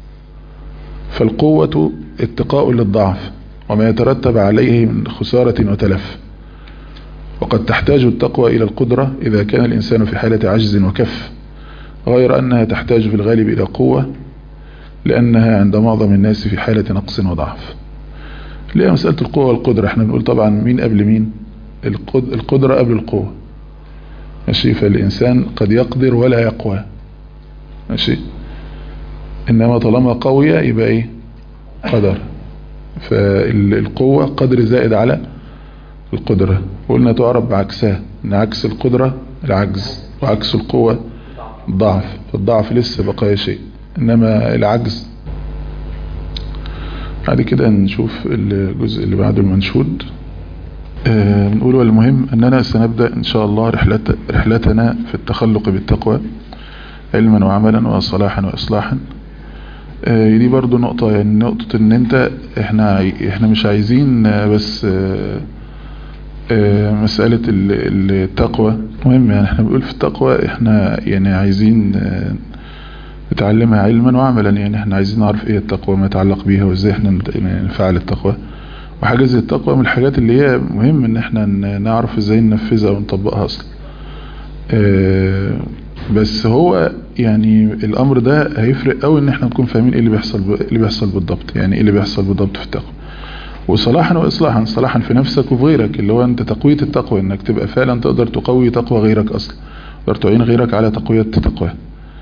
فالقوة اتقاء للضعف وما يترتب عليه من خسارة وتلف وقد تحتاج التقوى إلى القدرة إذا كان الإنسان في حالة عجز وكف غير أنها تحتاج في الغالب إلى قوة لأنها عند معظم الناس في حالة نقص وضعف ليه مسألة القوة والقدرة احنا بنقول طبعا مين قبل مين القد- القدرة قبل القوة ماشي فالإنسان قد يقدر ولا يقوى ماشي إنما طالما قوية يبقى إيه قدر فالقوة قدر زائد على القدرة قلنا تعرف بعكسها إن عكس القدرة العجز وعكس القوة ضعف فالضعف لسه بقايا شيء إنما العجز بعد كده نشوف الجزء اللي بعده المنشود آه نقول والمهم أننا سنبدأ إن شاء الله رحلت رحلتنا في التخلق بالتقوى علما وعملا وصلاحا وإصلاحا آه دي برضو نقطة يعني نقطة ان انت احنا احنا مش عايزين بس آه مسألة التقوى مهم يعني احنا بنقول في التقوى احنا يعني عايزين نتعلمها علما وعملا يعني احنا عايزين نعرف ايه التقوى ما يتعلق بيها وازاي احنا نفعل التقوى وحاجة زي التقوى من الحاجات اللي هي مهم ان احنا نعرف ازاي ننفذها ونطبقها اصلا اه بس هو يعني الامر ده هيفرق قوي ان احنا نكون فاهمين ايه اللي بيحصل ب... اللي بيحصل بالضبط يعني ايه اللي بيحصل بالضبط في التقوى وصلاحا واصلاحا صلاحا في نفسك وفي غيرك اللي هو انت تقوية التقوى انك تبقى فعلا تقدر تقوي تقوى غيرك اصلا تقدر تعين غيرك على تقوية تقواه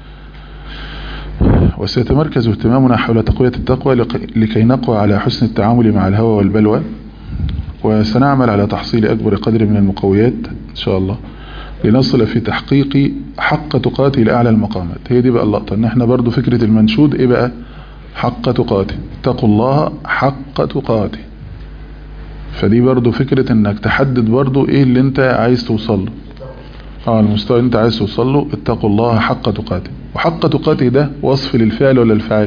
وسيتمركز اهتمامنا حول تقوية التقوى لكي نقوى على حسن التعامل مع الهوى والبلوى وسنعمل على تحصيل أكبر قدر من المقويات إن شاء الله لنصل في تحقيق حق تقاتي لأعلى المقامات هي دي بقى اللقطة ان احنا برضو فكرة المنشود ايه بقى حق تقاتي اتقوا الله حق تقاتي فدي برضو فكرة انك تحدد برضو ايه اللي انت عايز توصل له اه المستوى اللي انت عايز توصل له اتقوا الله حق تقاتي وحق تقاتي ده وصف للفعل ولا الفعل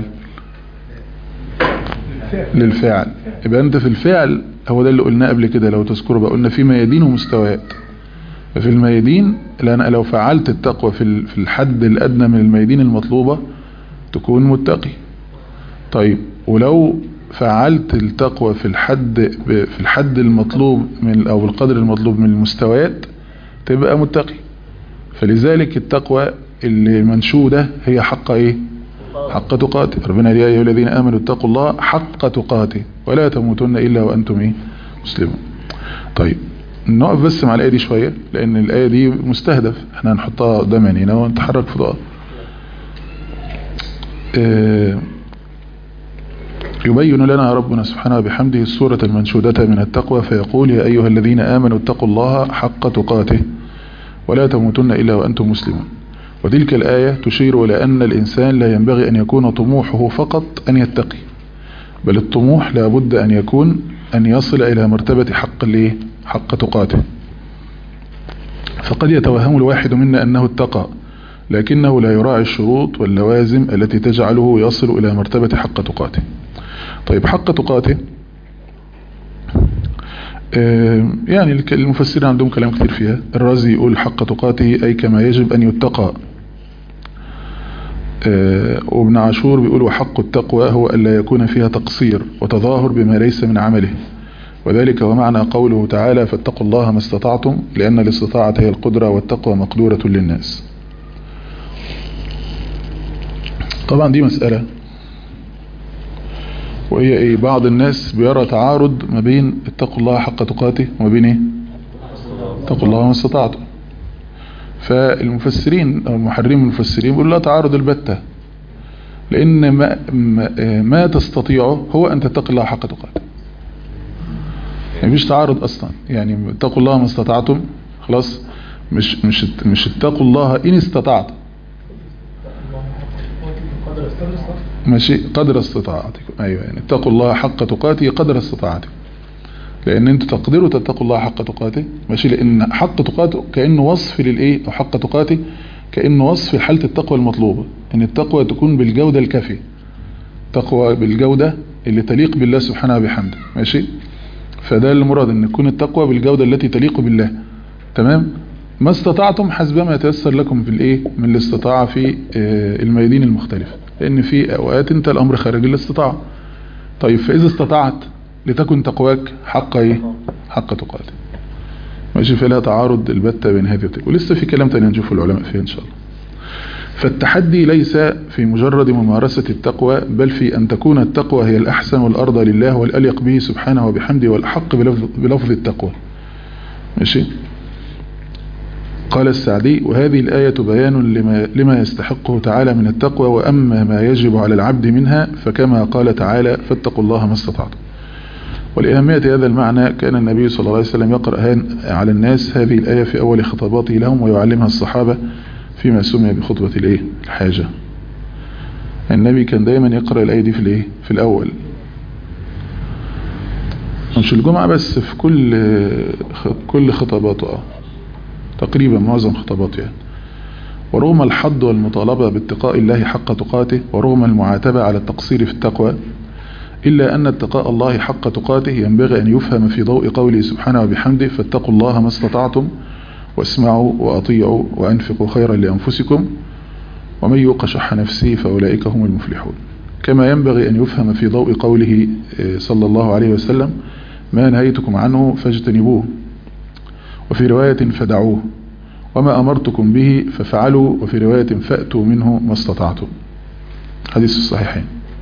للفعل يبقى انت في الفعل هو ده اللي قلناه قبل كده لو تذكروا بقى قلنا في ميادين ومستويات ففي الميادين لأن لو فعلت التقوى في في الحد الأدنى من الميادين المطلوبة تكون متقي طيب ولو فعلت التقوى في الحد في الحد المطلوب من أو القدر المطلوب من المستويات تبقى متقي فلذلك التقوى اللي منشودة هي حق ايه حق تقاته ربنا يا ايها الذين امنوا اتقوا الله حق تقاته ولا تموتن الا وانتم ايه مسلمون طيب نقف بس مع الآية دي شوية لأن الآية دي مستهدف احنا هنحطها قدام عينينا ونتحرك في ضوء اه يبين لنا ربنا سبحانه بحمده السورة المنشودة من التقوى فيقول يا أيها الذين آمنوا اتقوا الله حق تقاته ولا تموتن إلا وأنتم مسلمون وتلك الآية تشير إلى أن الإنسان لا ينبغي أن يكون طموحه فقط أن يتقي بل الطموح لابد أن يكون أن يصل إلى مرتبة حق الايه حق تقاته فقد يتوهم الواحد منا أنه اتقى لكنه لا يراعي الشروط واللوازم التي تجعله يصل إلى مرتبة حق تقاته طيب حق تقاته يعني المفسرين عندهم كلام كتير فيها الرازي يقول حق تقاته أي كما يجب أن يتقى وابن عاشور بيقول وحق التقوى هو ألا يكون فيها تقصير وتظاهر بما ليس من عمله وذلك ومعنى قوله تعالى فاتقوا الله ما استطعتم لأن الاستطاعة هي القدرة والتقوى مقدورة للناس طبعا دي مسألة وهي ايه بعض الناس بيرى تعارض ما بين اتقوا الله حق تقاته وما بين ايه اتقوا الله ما استطعتم فالمفسرين او المحررين المفسرين بيقولوا لا تعارض البتة لان ما, ما, ما تستطيعه هو ان تتقي الله حق تقاته يعني مفيش تعارض اصلا يعني اتقوا الله ما استطعتم خلاص مش مش مش اتقوا الله ان استطعتم ماشي قدر استطاعتكم ايوه يعني اتقوا الله حق تقاته قدر استطاعتكم لان انتوا تقدروا تتقوا الله حق تقاته ماشي لان حق تقاته كانه وصف للايه او حق تقاته كانه وصف لحاله التقوى المطلوبه ان التقوى تكون بالجوده الكافيه تقوى بالجوده اللي تليق بالله سبحانه وبحمده ماشي فده المراد ان تكون التقوى بالجوده التي تليق بالله تمام ما استطعتم حسب ما يتيسر لكم في الايه من الاستطاعه في الميادين المختلفه لان في اوقات انت الامر خارج الاستطاعه طيب فاذا استطعت لتكن تقواك حق ايه حق تقاته ماشي فلا تعارض البتة بين هذه التقوى ولسه في كلام تاني نشوفه العلماء فيه ان شاء الله فالتحدي ليس في مجرد ممارسة التقوى بل في أن تكون التقوى هي الأحسن والأرضى لله والأليق به سبحانه وبحمده والأحق بلفظ, بلفظ التقوى ماشي قال السعدي وهذه الآية بيان لما, لما يستحقه تعالى من التقوى وأما ما يجب على العبد منها فكما قال تعالى فاتقوا الله ما استطعتم ولأهمية هذا المعنى كان النبي صلى الله عليه وسلم يقرأ على الناس هذه الآية في أول خطاباته لهم ويعلمها الصحابة فيما سمي بخطبة الإيه؟ الحاجة النبي كان دايما يقرأ الآية دي في الإيه؟ في الأول مش الجمعة بس في كل كل خطاباته اه تقريبا معظم خطاباته يعني ورغم الحض والمطالبة باتقاء الله حق تقاته ورغم المعاتبة على التقصير في التقوى إلا أن اتقاء الله حق تقاته ينبغي أن يفهم في ضوء قوله سبحانه وبحمده فاتقوا الله ما استطعتم واسمعوا وأطيعوا وأنفقوا خيرا لأنفسكم ومن يوق شح نفسه فأولئك هم المفلحون كما ينبغي أن يفهم في ضوء قوله صلى الله عليه وسلم ما نهيتكم عنه فاجتنبوه وفي رواية فدعوه وما أمرتكم به ففعلوا وفي رواية فأتوا منه ما استطعتم حديث الصحيحين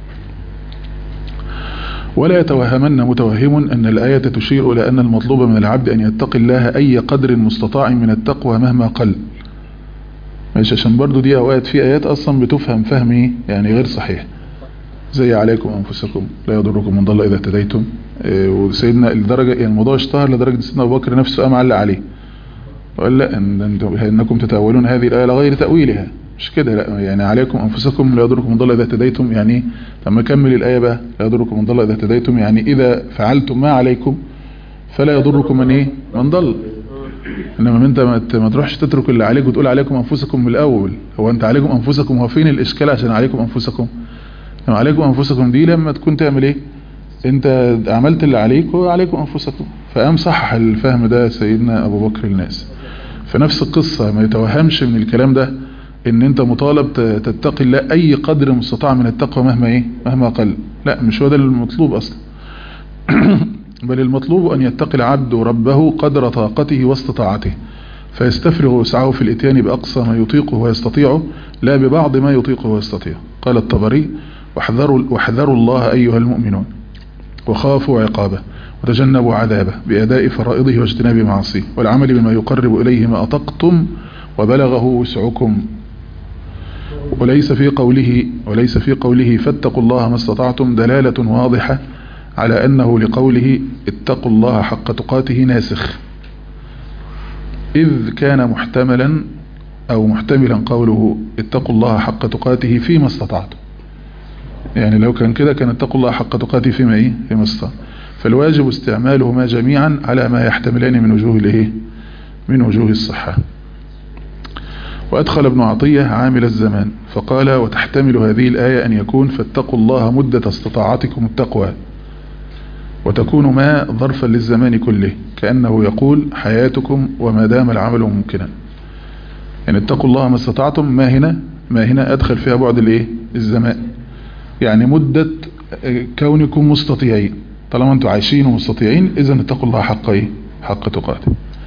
ولا يتوهمن متوهم أن الآية تشير إلى أن المطلوب من العبد أن يتقي الله أي قدر مستطاع من التقوى مهما قل ماشي عشان برضو دي أوقات في آيات أصلا بتفهم فهم يعني غير صحيح زي عليكم أنفسكم لا يضركم من ضل إذا اهتديتم إيه وسيدنا الدرجة يعني الموضوع اشتهر لدرجة سيدنا أبو بكر نفسه قام علق عليه وقال لا إن إنكم تتأولون هذه الآية لغير تأويلها مش كده لا يعني عليكم أنفسكم لا يضركم من ضل إذا اهتديتم يعني لما كمل الآية بقى لا يضركم من ضل إذا اهتديتم يعني إذا فعلتم ما عليكم فلا يضركم من إيه من ضل إنما أنت ما تروحش تترك اللي عليك وتقول عليكم أنفسكم من الأول هو أنت عليكم أنفسكم هو فين الإشكال عشان عليكم أنفسكم لما عليكم أنفسكم دي لما تكون تعمل إيه أنت عملت اللي عليك وعليكم أنفسكم فقام صحح الفهم ده سيدنا أبو بكر الناس فنفس القصة ما يتوهمش من الكلام ده ان انت مطالب تتقي الله اي قدر مستطاع من التقوى مهما ايه مهما قل لا مش هو ده المطلوب اصلا بل المطلوب ان يتقي العبد ربه قدر طاقته واستطاعته فيستفرغ وسعه في الاتيان باقصى ما يطيقه ويستطيعه لا ببعض ما يطيقه ويستطيعه قال الطبري واحذروا, واحذروا الله ايها المؤمنون وخافوا عقابه وتجنبوا عذابه بأداء فرائضه واجتناب معاصيه والعمل بما يقرب إليه ما أطقتم وبلغه وسعكم وليس في قوله وليس في قوله فاتقوا الله ما استطعتم دلالة واضحة على أنه لقوله اتقوا الله حق تقاته ناسخ إذ كان محتملا أو محتملا قوله اتقوا الله حق تقاته فيما استطعتم يعني لو كان كده كان اتقوا الله حق تقاته فيما إيه فيما استطعتم فالواجب استعمالهما جميعا على ما يحتملان من وجوه الايه من وجوه الصحة وأدخل ابن عطية عامل الزمان فقال وتحتمل هذه الآية أن يكون فاتقوا الله مدة استطاعتكم التقوى وتكون ما ظرفا للزمان كله كأنه يقول حياتكم وما دام العمل ممكنا يعني اتقوا الله ما استطعتم ما هنا ما هنا أدخل فيها بعد الايه الزمان يعني مدة كونكم مستطيعين طالما انتم عايشين ومستطيعين اذا اتقوا الله حق ايه حق تقاته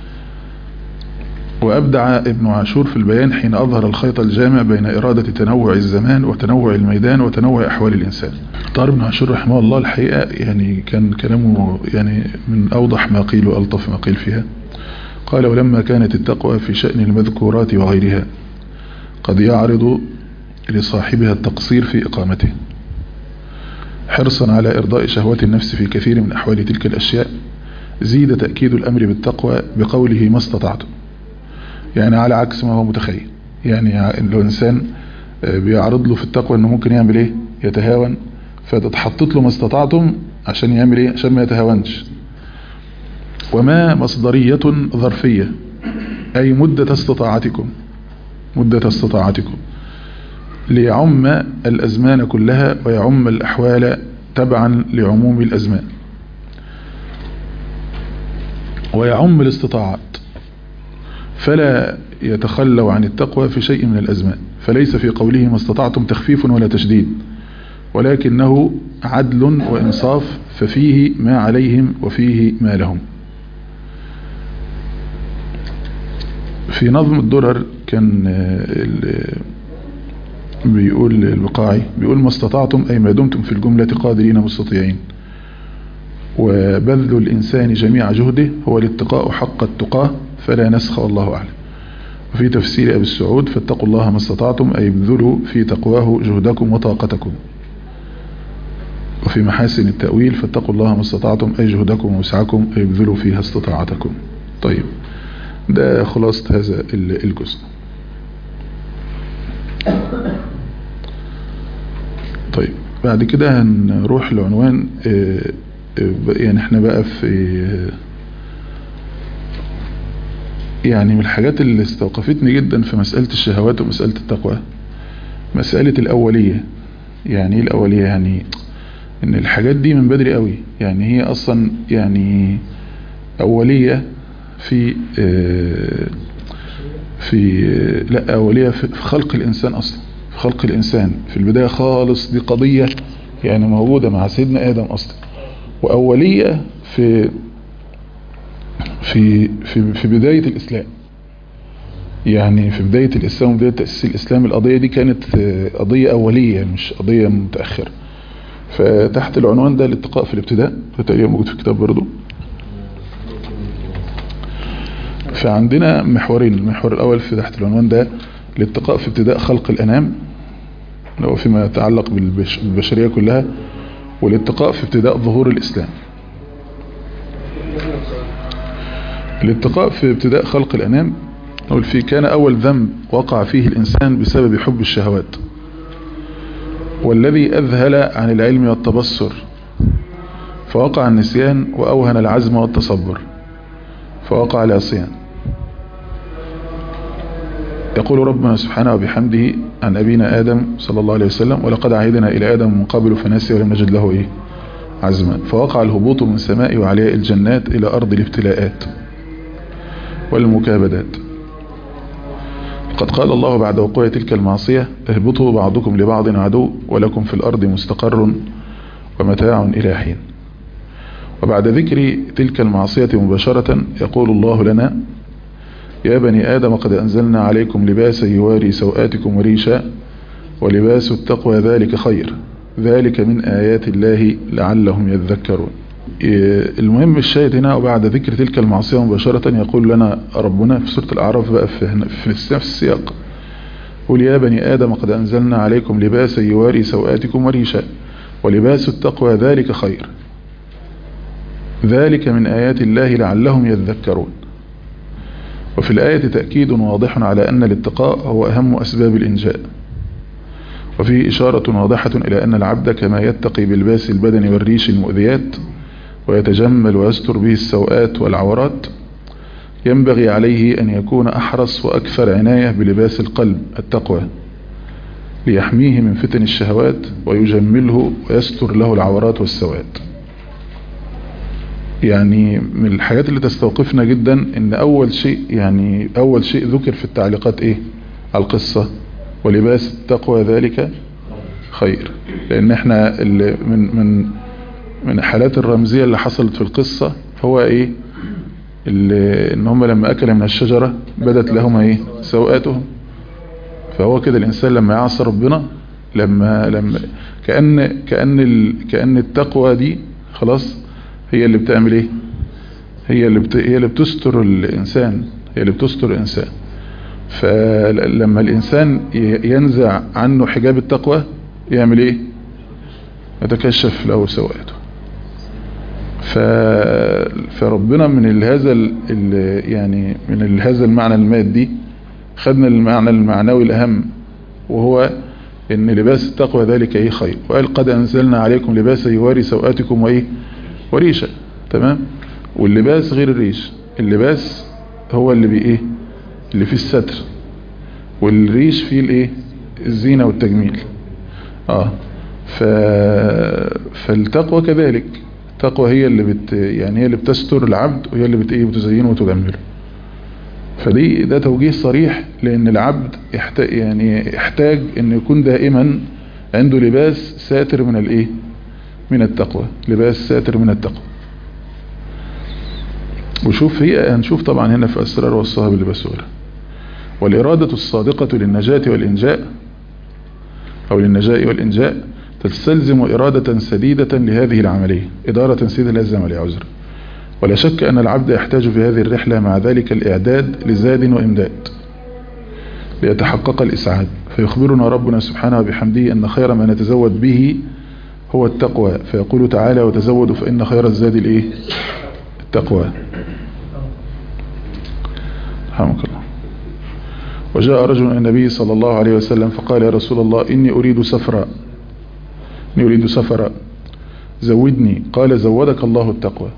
وأبدع ابن عاشور في البيان حين أظهر الخيط الجامع بين إرادة تنوع الزمان وتنوع الميدان وتنوع أحوال الإنسان طار ابن عاشور رحمه الله الحقيقة يعني كان كلامه يعني من أوضح ما قيل وألطف ما قيل فيها قال ولما كانت التقوى في شأن المذكورات وغيرها قد يعرض لصاحبها التقصير في إقامته حرصا على إرضاء شهوات النفس في كثير من أحوال تلك الأشياء زيد تأكيد الأمر بالتقوى بقوله ما استطعتم يعني على عكس ما هو متخيل يعني لو إنسان بيعرض له في التقوى أنه ممكن يعمل إيه يتهاون فتتحطت له ما استطعتم عشان يعمل إيه عشان ما يتهاونش وما مصدرية ظرفية أي مدة استطاعتكم مدة استطاعتكم ليعم الأزمان كلها ويعم الأحوال تبعا لعموم الأزمان ويعم الاستطاعات فلا يتخلوا عن التقوى في شيء من الأزمان فليس في قوله ما استطعتم تخفيف ولا تشديد ولكنه عدل وإنصاف ففيه ما عليهم وفيه ما لهم في نظم الدرر كان بيقول البقاعي بيقول ما استطعتم أي ما دمتم في الجملة قادرين مستطيعين وبذل الإنسان جميع جهده هو الاتقاء حق التقاه فلا نسخ والله أعلم وفي تفسير أبي السعود فاتقوا الله ما استطعتم أي ابذلوا في تقواه جهدكم وطاقتكم وفي محاسن التأويل فاتقوا الله ما استطعتم أي جهدكم ووسعكم أي ابذلوا فيها استطاعتكم طيب ده خلاصة هذا ال- الجزء طيب بعد كده هنروح لعنوان آه، آه، يعني احنا بقى في آه، يعني من الحاجات اللي استوقفتني جدا في مسألة الشهوات ومسألة التقوى مسألة الأولية يعني ايه الأولية يعني ان الحاجات دي من بدري قوي يعني هي اصلا يعني أولية في آه، في آه، لا أولية في في خلق الإنسان أصلا في خلق الإنسان في البداية خالص دي قضية يعني موجودة مع سيدنا آدم أصلا وأولية في في في في بداية الإسلام يعني في بداية الإسلام وبداية تأسيس الإسلام القضية دي كانت آه، قضية أولية مش قضية متأخرة فتحت العنوان ده الاتقاء في الابتداء ده تقريبا موجود في الكتاب برضو فعندنا محورين المحور الأول في تحت العنوان ده الاتقاء في ابتداء خلق الأنام اللي هو فيما يتعلق بالبش- بالبشرية كلها والاتقاء في ابتداء ظهور الإسلام الاتقاء في ابتداء خلق الأنام نقول فيه كان أول ذنب وقع فيه الإنسان بسبب حب الشهوات والذي أذهل عن العلم والتبصر فوقع النسيان وأوهن العزم والتصبر فوقع العصيان يقول ربنا سبحانه وبحمده عن أبينا آدم صلى الله عليه وسلم ولقد عهدنا إلى آدم من قبل فنسي ولم نجد له إيه عزما فوقع الهبوط من سماء وعلياء الجنات إلى أرض الابتلاءات والمكابدات قد قال الله بعد وقوع تلك المعصية اهبطوا بعضكم لبعض عدو ولكم في الأرض مستقر ومتاع إلى حين وبعد ذكر تلك المعصية مباشرة يقول الله لنا يا بني آدم قد أنزلنا عليكم لباسا يواري سوآتكم وريشا ولباس التقوى ذلك خير ذلك من آيات الله لعلهم يذكرون إيه، المهم الشاهد هنا وبعد ذكر تلك المعصية مباشرة يقول لنا ربنا في سورة الأعراف بقى في, هنا- في نفس السياق قل يا بني آدم قد أنزلنا عليكم لباسا يواري سوآتكم وريشا ولباس التقوى ذلك خير ذلك من آيات الله لعلهم يذكرون وفي الآية تأكيد واضح على أن الاتقاء هو أهم أسباب الإنجاء وفيه إشارة واضحة إلى أن العبد كما يتقي بالباس البدن والريش المؤذيات ويتجمل ويستر به السوءات والعورات ينبغي عليه أن يكون أحرص وأكثر عناية بلباس القلب التقوى ليحميه من فتن الشهوات ويجمله ويستر له العورات والسوءات يعني من الحاجات اللي تستوقفنا جدا ان اول شيء يعني اول شيء ذكر في التعليقات ايه على القصة ولباس التقوى ذلك خير لان احنا اللي من من من الحالات الرمزية اللي حصلت في القصة هو ايه اللي ان هم لما اكل من الشجرة بدت لهم ايه سوءاتهم فهو كده الانسان لما يعصى ربنا لما لما كأن كأن ال كأن التقوى دي خلاص هي اللي بتعمل ايه هي اللي بت... هي اللي بتستر الانسان هي اللي بتستر الانسان فلما الانسان ي- ينزع عنه حجاب التقوى يعمل ايه يتكشف له سوءاته ف... فربنا من ال- هذا ال... ال- يعني من ال- هذا المعنى المادي خدنا المعنى المعنوي الاهم وهو ان لباس التقوى ذلك ايه خير وقال قد انزلنا عليكم لباسا يواري سوآتكم وايه وريشة تمام واللباس غير الريش اللباس هو اللي بي ايه اللي فيه الستر والريش فيه الايه الزينة والتجميل اه ف... فالتقوى كذلك التقوى هي اللي بت يعني هي اللي بتستر العبد وهي اللي بت ايه بتزينه وتجمله فدي ده توجيه صريح لان العبد يحتاج يعني يحتاج ان يكون دائما عنده لباس ساتر من الايه من التقوى لباس ساتر من التقوى وشوف هي هنشوف طبعا هنا في أسرار وصاها باللباس غيرها والإرادة الصادقة للنجاة والإنجاء أو للنجاة والإنجاء تستلزم إرادة سديدة لهذه العملية إدارة سديدة لهذه العملية عذر ولا شك أن العبد يحتاج في هذه الرحلة مع ذلك الإعداد لزاد وإمداد ليتحقق الإسعاد فيخبرنا ربنا سبحانه وبحمده أن خير ما نتزود به هو التقوى فيقول تعالى وتزودوا فإن خير الزاد الإيه التقوى رحمك الله وجاء رجل إلى النبي صلى الله عليه وسلم فقال يا رسول الله إني أريد سفرا إني أريد سفرا زودني قال زودك الله التقوى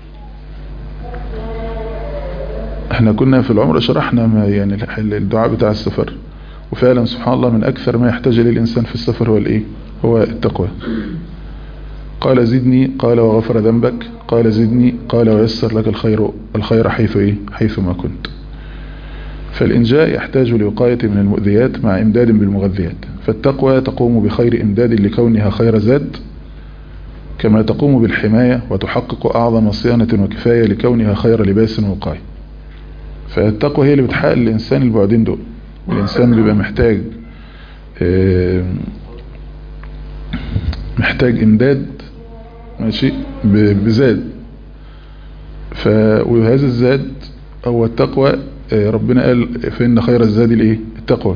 احنا كنا في العمر شرحنا ما يعني الدعاء بتاع السفر وفعلا سبحان الله من أكثر ما يحتاج للإنسان في السفر هو الإيه هو التقوى قال زدني قال وغفر ذنبك قال زدني قال ويسر لك الخير الخير حيث إيه حيث ما كنت فالإنجاء يحتاج لوقاية من المؤذيات مع إمداد بالمغذيات فالتقوى تقوم بخير إمداد لكونها خير زاد كما تقوم بالحماية وتحقق أعظم صيانة وكفاية لكونها خير لباس وقاية فالتقوى هي اللي بتحقق الإنسان البعدين دول الإنسان بيبقى محتاج محتاج إمداد ماشي بزاد ف وهذا الزاد هو التقوى ربنا قال فإن خير الزاد الايه التقوى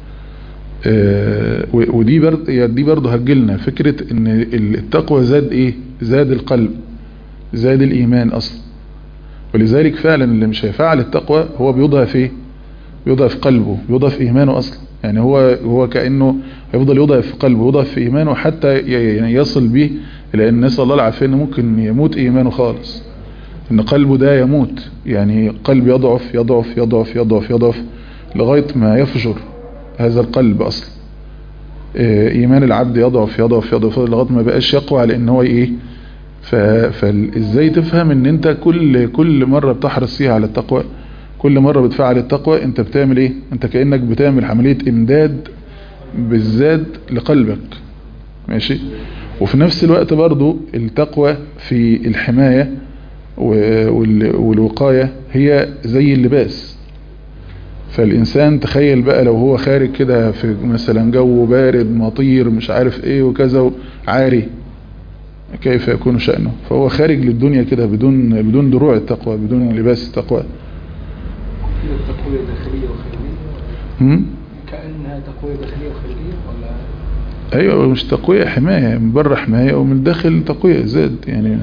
ودي برضه دي برضه هتجيلنا فكرة ان التقوى زاد ايه زاد القلب زاد الايمان اصلا ولذلك فعلا اللي مش هيفعل التقوى هو بيضعف ايه بيضعف قلبه بيضعف ايمانه اصلا يعني هو هو كأنه هيفضل يضعف في قلبه يضعف في ايمانه حتى يعني يصل به الى ان نسأل الله العافية انه ممكن يموت ايمانه خالص ان قلبه ده يموت يعني قلب يضعف يضعف يضعف يضعف يضعف لغاية ما يفجر هذا القلب اصلا ايمان العبد يضعف يضعف يضعف لغاية ما بقاش يقوى على ان هو ايه فازاي تفهم ان انت كل كل مرة بتحرص فيها على التقوى كل مرة بتفعل التقوى انت بتعمل ايه انت كأنك بتعمل عملية امداد بالزاد لقلبك ماشي وفي نفس الوقت برضو التقوى في الحماية والوقاية هي زي اللباس فالإنسان تخيل بقى لو هو خارج كده في مثلا جو بارد مطير مش عارف ايه وكذا عاري كيف يكون شأنه فهو خارج للدنيا كده بدون بدون دروع التقوى بدون لباس التقوى تقوية داخلية وخارجية كأنها تقوية داخلية وخارجية ولا ايوه مش تقوية حماية من بره حماية ومن الداخل تقوية زاد يعني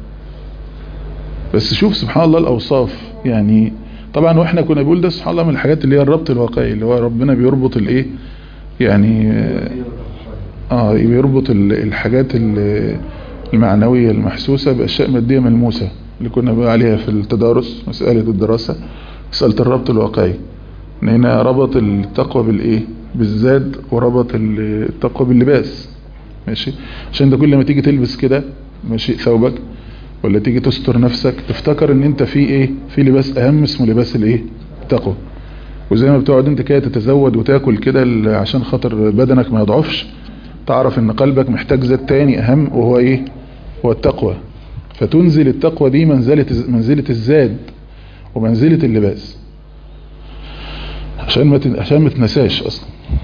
بس شوف سبحان الله الأوصاف يعني طبعا واحنا كنا بنقول ده سبحان الله من الحاجات اللي هي الربط الواقعي اللي هو ربنا بيربط الايه يعني اه بيربط الحاجات المعنوية المحسوسة بأشياء مادية ملموسة اللي كنا بنقول عليها في التدارس مسألة الدراسة مسألة الربط الواقعي ان هنا ربط التقوى بالايه بالزاد وربط التقوى باللباس ماشي عشان ده كل ما تيجي تلبس كده ماشي ثوبك ولا تيجي تستر نفسك تفتكر ان انت في ايه في لباس اهم اسمه لباس الايه التقوى وزي ما بتقعد انت كده تتزود وتاكل كده عشان خاطر بدنك ما يضعفش تعرف ان قلبك محتاج زاد تاني اهم وهو ايه هو التقوى فتنزل التقوى دي منزلة منزلة الزاد ومنزلة اللباس عشان ما عشان ما تنساش اصلا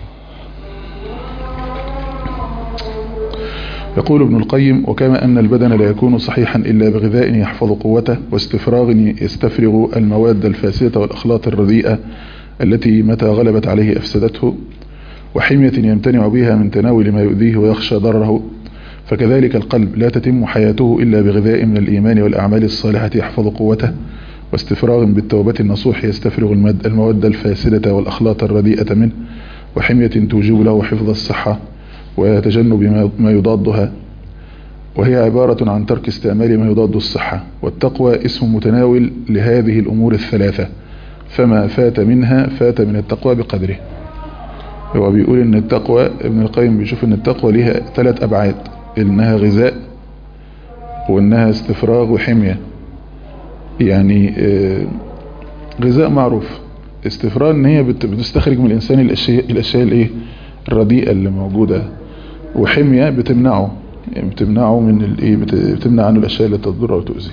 يقول ابن القيم وكما أن البدن لا يكون صحيحا إلا بغذاء يحفظ قوته واستفراغ يستفرغ المواد الفاسدة والأخلاط الرديئة التي متى غلبت عليه أفسدته وحمية يمتنع بها من تناول ما يؤذيه ويخشى ضرره فكذلك القلب لا تتم حياته إلا بغذاء من الإيمان والأعمال الصالحة يحفظ قوته واستفراغ بالتوبة النصوح يستفرغ المواد الفاسدة والأخلاط الرديئة منه وحمية توجب له حفظ الصحة وتجنب ما يضادها وهي عبارة عن ترك استعمال ما يضاد الصحة والتقوى اسم متناول لهذه الأمور الثلاثة فما فات منها فات من التقوى بقدره هو بيقول ان التقوى ابن القيم بيشوف ان التقوى ليها ثلاث أبعاد انها غذاء وانها استفراغ وحمية يعني غذاء معروف استفراغ ان هي بتستخرج من الانسان الاشياء الاشياء الايه الرديئة اللي موجودة وحمية بتمنعه يعني بتمنعه من الايه بتمنع عنه الاشياء اللي تضره وتؤذي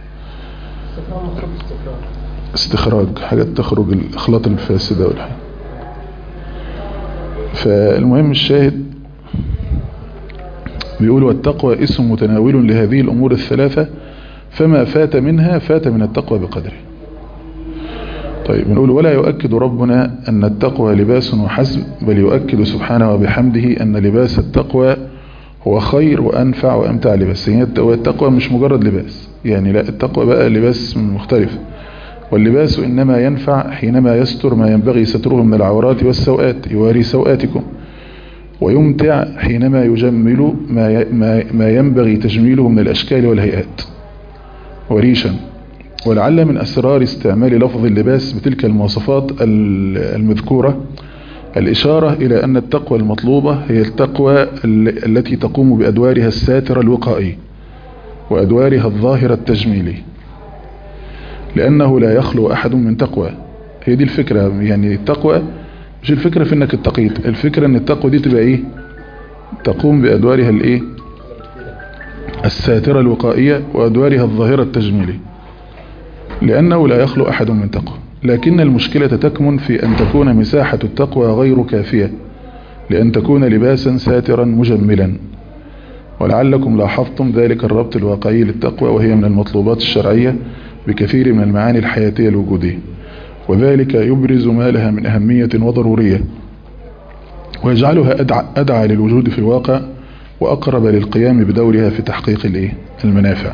استخراج حاجات تخرج الاخلاط الفاسدة والحاجة فالمهم الشاهد بيقول والتقوى اسم متناول لهذه الامور الثلاثة فما فات منها فات من التقوى بقدره طيب بنقول ولا يؤكد ربنا أن التقوى لباس وحسب بل يؤكد سبحانه وبحمده أن لباس التقوى هو خير وأنفع وأمتع لباس هي التقوى مش مجرد لباس يعني لا التقوى بقى لباس مختلف واللباس إنما ينفع حينما يستر ما ينبغي ستره من العورات والسوءات يواري سوءاتكم ويمتع حينما يجمل ما ما ينبغي تجميله من الأشكال والهيئات وريشا ولعل من أسرار استعمال لفظ اللباس بتلك المواصفات المذكورة الإشارة إلى أن التقوى المطلوبة هي التقوى التي تقوم بأدوارها الساترة الوقائي وأدوارها الظاهرة التجميلي لأنه لا يخلو أحد من تقوى هي دي الفكرة يعني التقوى مش الفكرة في أنك اتقيت الفكرة أن التقوى دي تبقى إيه تقوم بأدوارها الإيه الساترة الوقائية وأدوارها الظاهرة التجميلي لأنه لا يخلو أحد من تقوى لكن المشكلة تكمن في أن تكون مساحة التقوى غير كافية لأن تكون لباسا ساترا مجملا ولعلكم لاحظتم ذلك الربط الواقعي للتقوى وهي من المطلوبات الشرعية بكثير من المعاني الحياتية الوجودية وذلك يبرز ما لها من أهمية وضرورية ويجعلها أدعى, أدعى للوجود في الواقع وأقرب للقيام بدورها في تحقيق المنافع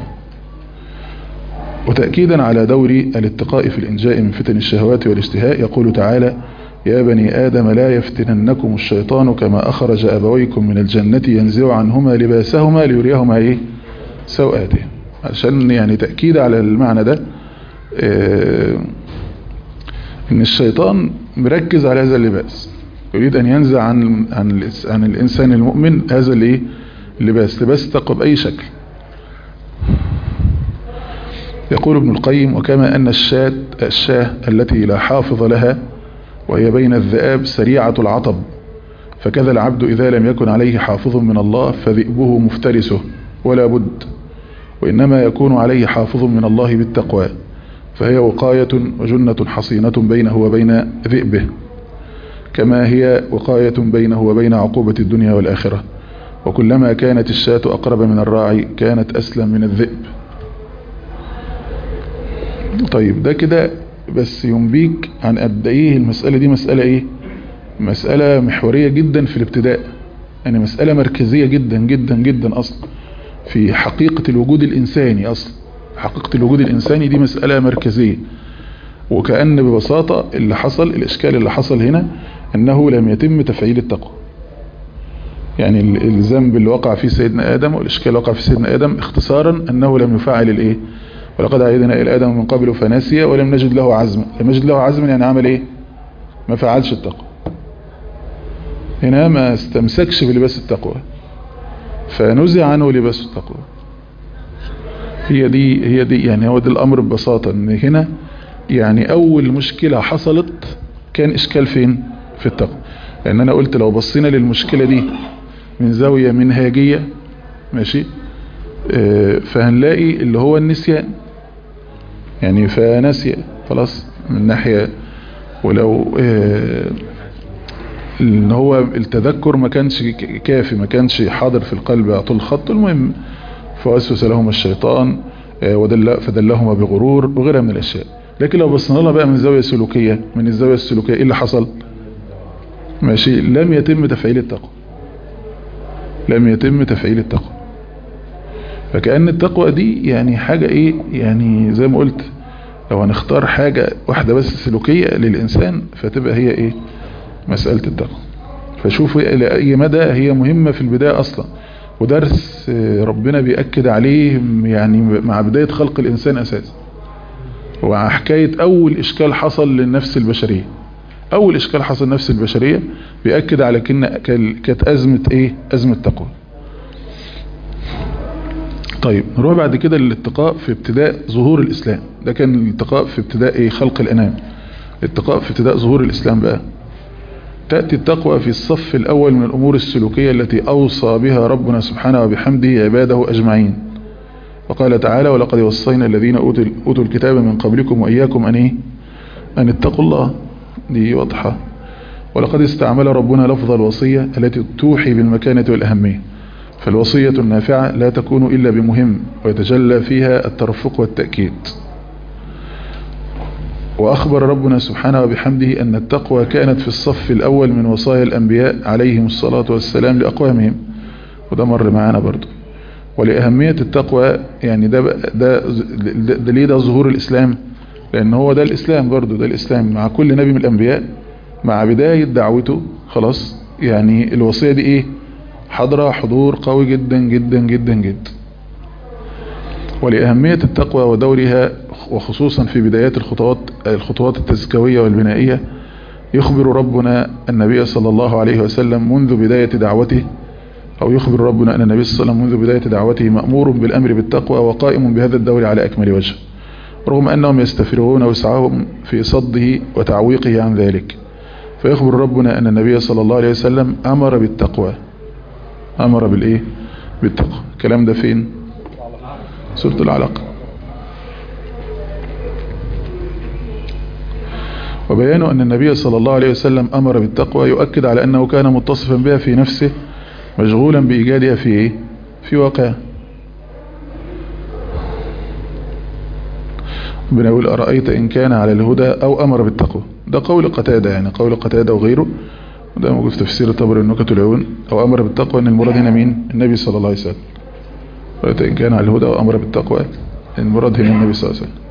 وتأكيدا على دور الاتقاء في الإنجاء من فتن الشهوات والاشتهاء يقول تعالى يا بني آدم لا يفتننكم الشيطان كما أخرج أبويكم من الجنة ينزع عنهما لباسهما ليريهما إيه سوآته عشان يعني تأكيد على المعنى ده اه إن الشيطان مركز على هذا اللباس يريد أن ينزع عن عن عن الإنسان المؤمن هذا الإيه اللباس لباس التقوى بأي شكل يقول ابن القيم وكما أن الشاة, الشاه التي لا حافظ لها وهي بين الذئاب سريعة العطب فكذا العبد إذا لم يكن عليه حافظ من الله فذئبه مفترسه ولا بد وإنما يكون عليه حافظ من الله بالتقوى فهي وقاية وجنة حصينة بينه وبين ذئبه كما هي وقاية بينه وبين عقوبة الدنيا والآخرة وكلما كانت الشاة أقرب من الراعي كانت أسلم من الذئب طيب ده كده بس ينبيك عن قد ايه المسألة دي مسألة ايه مسألة محورية جدا في الابتداء يعني مسألة مركزية جدا جدا جدا اصلا في حقيقة الوجود الانساني اصلا حقيقة الوجود الانساني دي مسألة مركزية وكأن ببساطة اللي حصل الاشكال اللي حصل هنا انه لم يتم تفعيل التقوى يعني الذنب اللي وقع فيه سيدنا ادم والاشكال اللي وقع فيه سيدنا ادم اختصارا انه لم يفعل الايه ولقد عيدنا إلى آدم من قبل فنسي ولم نجد له عزما لم نجد له عزما يعني عمل ايه ما فعلش التقوى هنا ما استمسكش بلباس التقوى فنزع عنه لباس التقوى هي دي هي دي يعني هو ده الامر ببساطة ان هنا يعني اول مشكلة حصلت كان اشكال فين في التقوى لان انا قلت لو بصينا للمشكلة دي من زاوية منهاجية ماشي اه فهنلاقي اللي هو النسيان يعني فنسي خلاص من ناحية ولو اه ان هو التذكر ما كانش كافي ما كانش حاضر في القلب على طول الخط المهم فوسوس لهم الشيطان اه ودل فدلهما بغرور وغيرها من الاشياء لكن لو بصينا لها بقى من زاوية سلوكية من الزاوية السلوكية ايه اللي حصل ماشي لم يتم تفعيل التقوى لم يتم تفعيل التقوى فكأن التقوى دي يعني حاجة ايه يعني زي ما قلت لو هنختار حاجة واحدة بس سلوكية للإنسان فتبقى هي ايه مسألة التقوى فشوفوا إلى أي مدى هي مهمة في البداية أصلا ودرس ربنا بيأكد عليه يعني مع بداية خلق الإنسان أساسا وحكاية أول إشكال حصل للنفس البشرية أول إشكال حصل للنفس البشرية بيأكد على كأن كانت أزمة إيه أزمة تقوى طيب نروح بعد كده للاتقاء في ابتداء ظهور الإسلام ده كان الاتقاء في ابتداء ايه خلق الأنام الاتقاء في ابتداء ظهور الإسلام بقى تأتي التقوى في الصف الأول من الأمور السلوكية التي أوصى بها ربنا سبحانه وبحمده عباده أجمعين وقال تعالى ولقد وصينا الذين أوتوا الكتاب من قبلكم وإياكم أن إيه أن اتقوا الله دي واضحة ولقد استعمل ربنا لفظ الوصية التي توحي بالمكانة والأهمية فالوصية النافعة لا تكون إلا بمهم ويتجلى فيها الترفق والتأكيد وأخبر ربنا سبحانه وبحمده أن التقوى كانت في الصف الأول من وصايا الأنبياء عليهم الصلاة والسلام لأقوامهم وده مر معانا برضو ولأهمية التقوى يعني ده ده ده, ده ليه ده ظهور الإسلام لأن هو ده الإسلام برضو ده الإسلام مع كل نبي من الأنبياء مع بداية دعوته خلاص يعني الوصية دي إيه حضرة حضور قوي جدا جدا جدا جدا ولأهمية التقوى ودورها وخصوصا في بدايات الخطوات الخطوات التزكوية والبنائية يخبر ربنا النبي صلى الله عليه وسلم منذ بداية دعوته أو يخبر ربنا أن النبي صلى الله عليه وسلم منذ بداية دعوته مأمور بالأمر بالتقوى وقائم بهذا الدور على أكمل وجه رغم أنهم يستفرغون وسعهم في صده وتعويقه عن ذلك فيخبر ربنا أن النبي صلى الله عليه وسلم أمر بالتقوى أمر بالإيه بالتقوى الكلام ده فين سورة العلق وبيان أن النبي صلى الله عليه وسلم أمر بالتقوى يؤكد على أنه كان متصفا بها في نفسه مشغولا بإيجادها في إيه؟ في واقع ربنا يقول أرأيت إن كان على الهدى أو أمر بالتقوى ده قول قتادة يعني قول قتادة وغيره وده موجود في تفسير طبر النكت العيون أو أمر بالتقوى أن المراد هنا مين النبي صلى الله عليه وسلم أرأيت إن كان على الهدى أو أمر بالتقوى المراد هنا النبي صلى الله عليه وسلم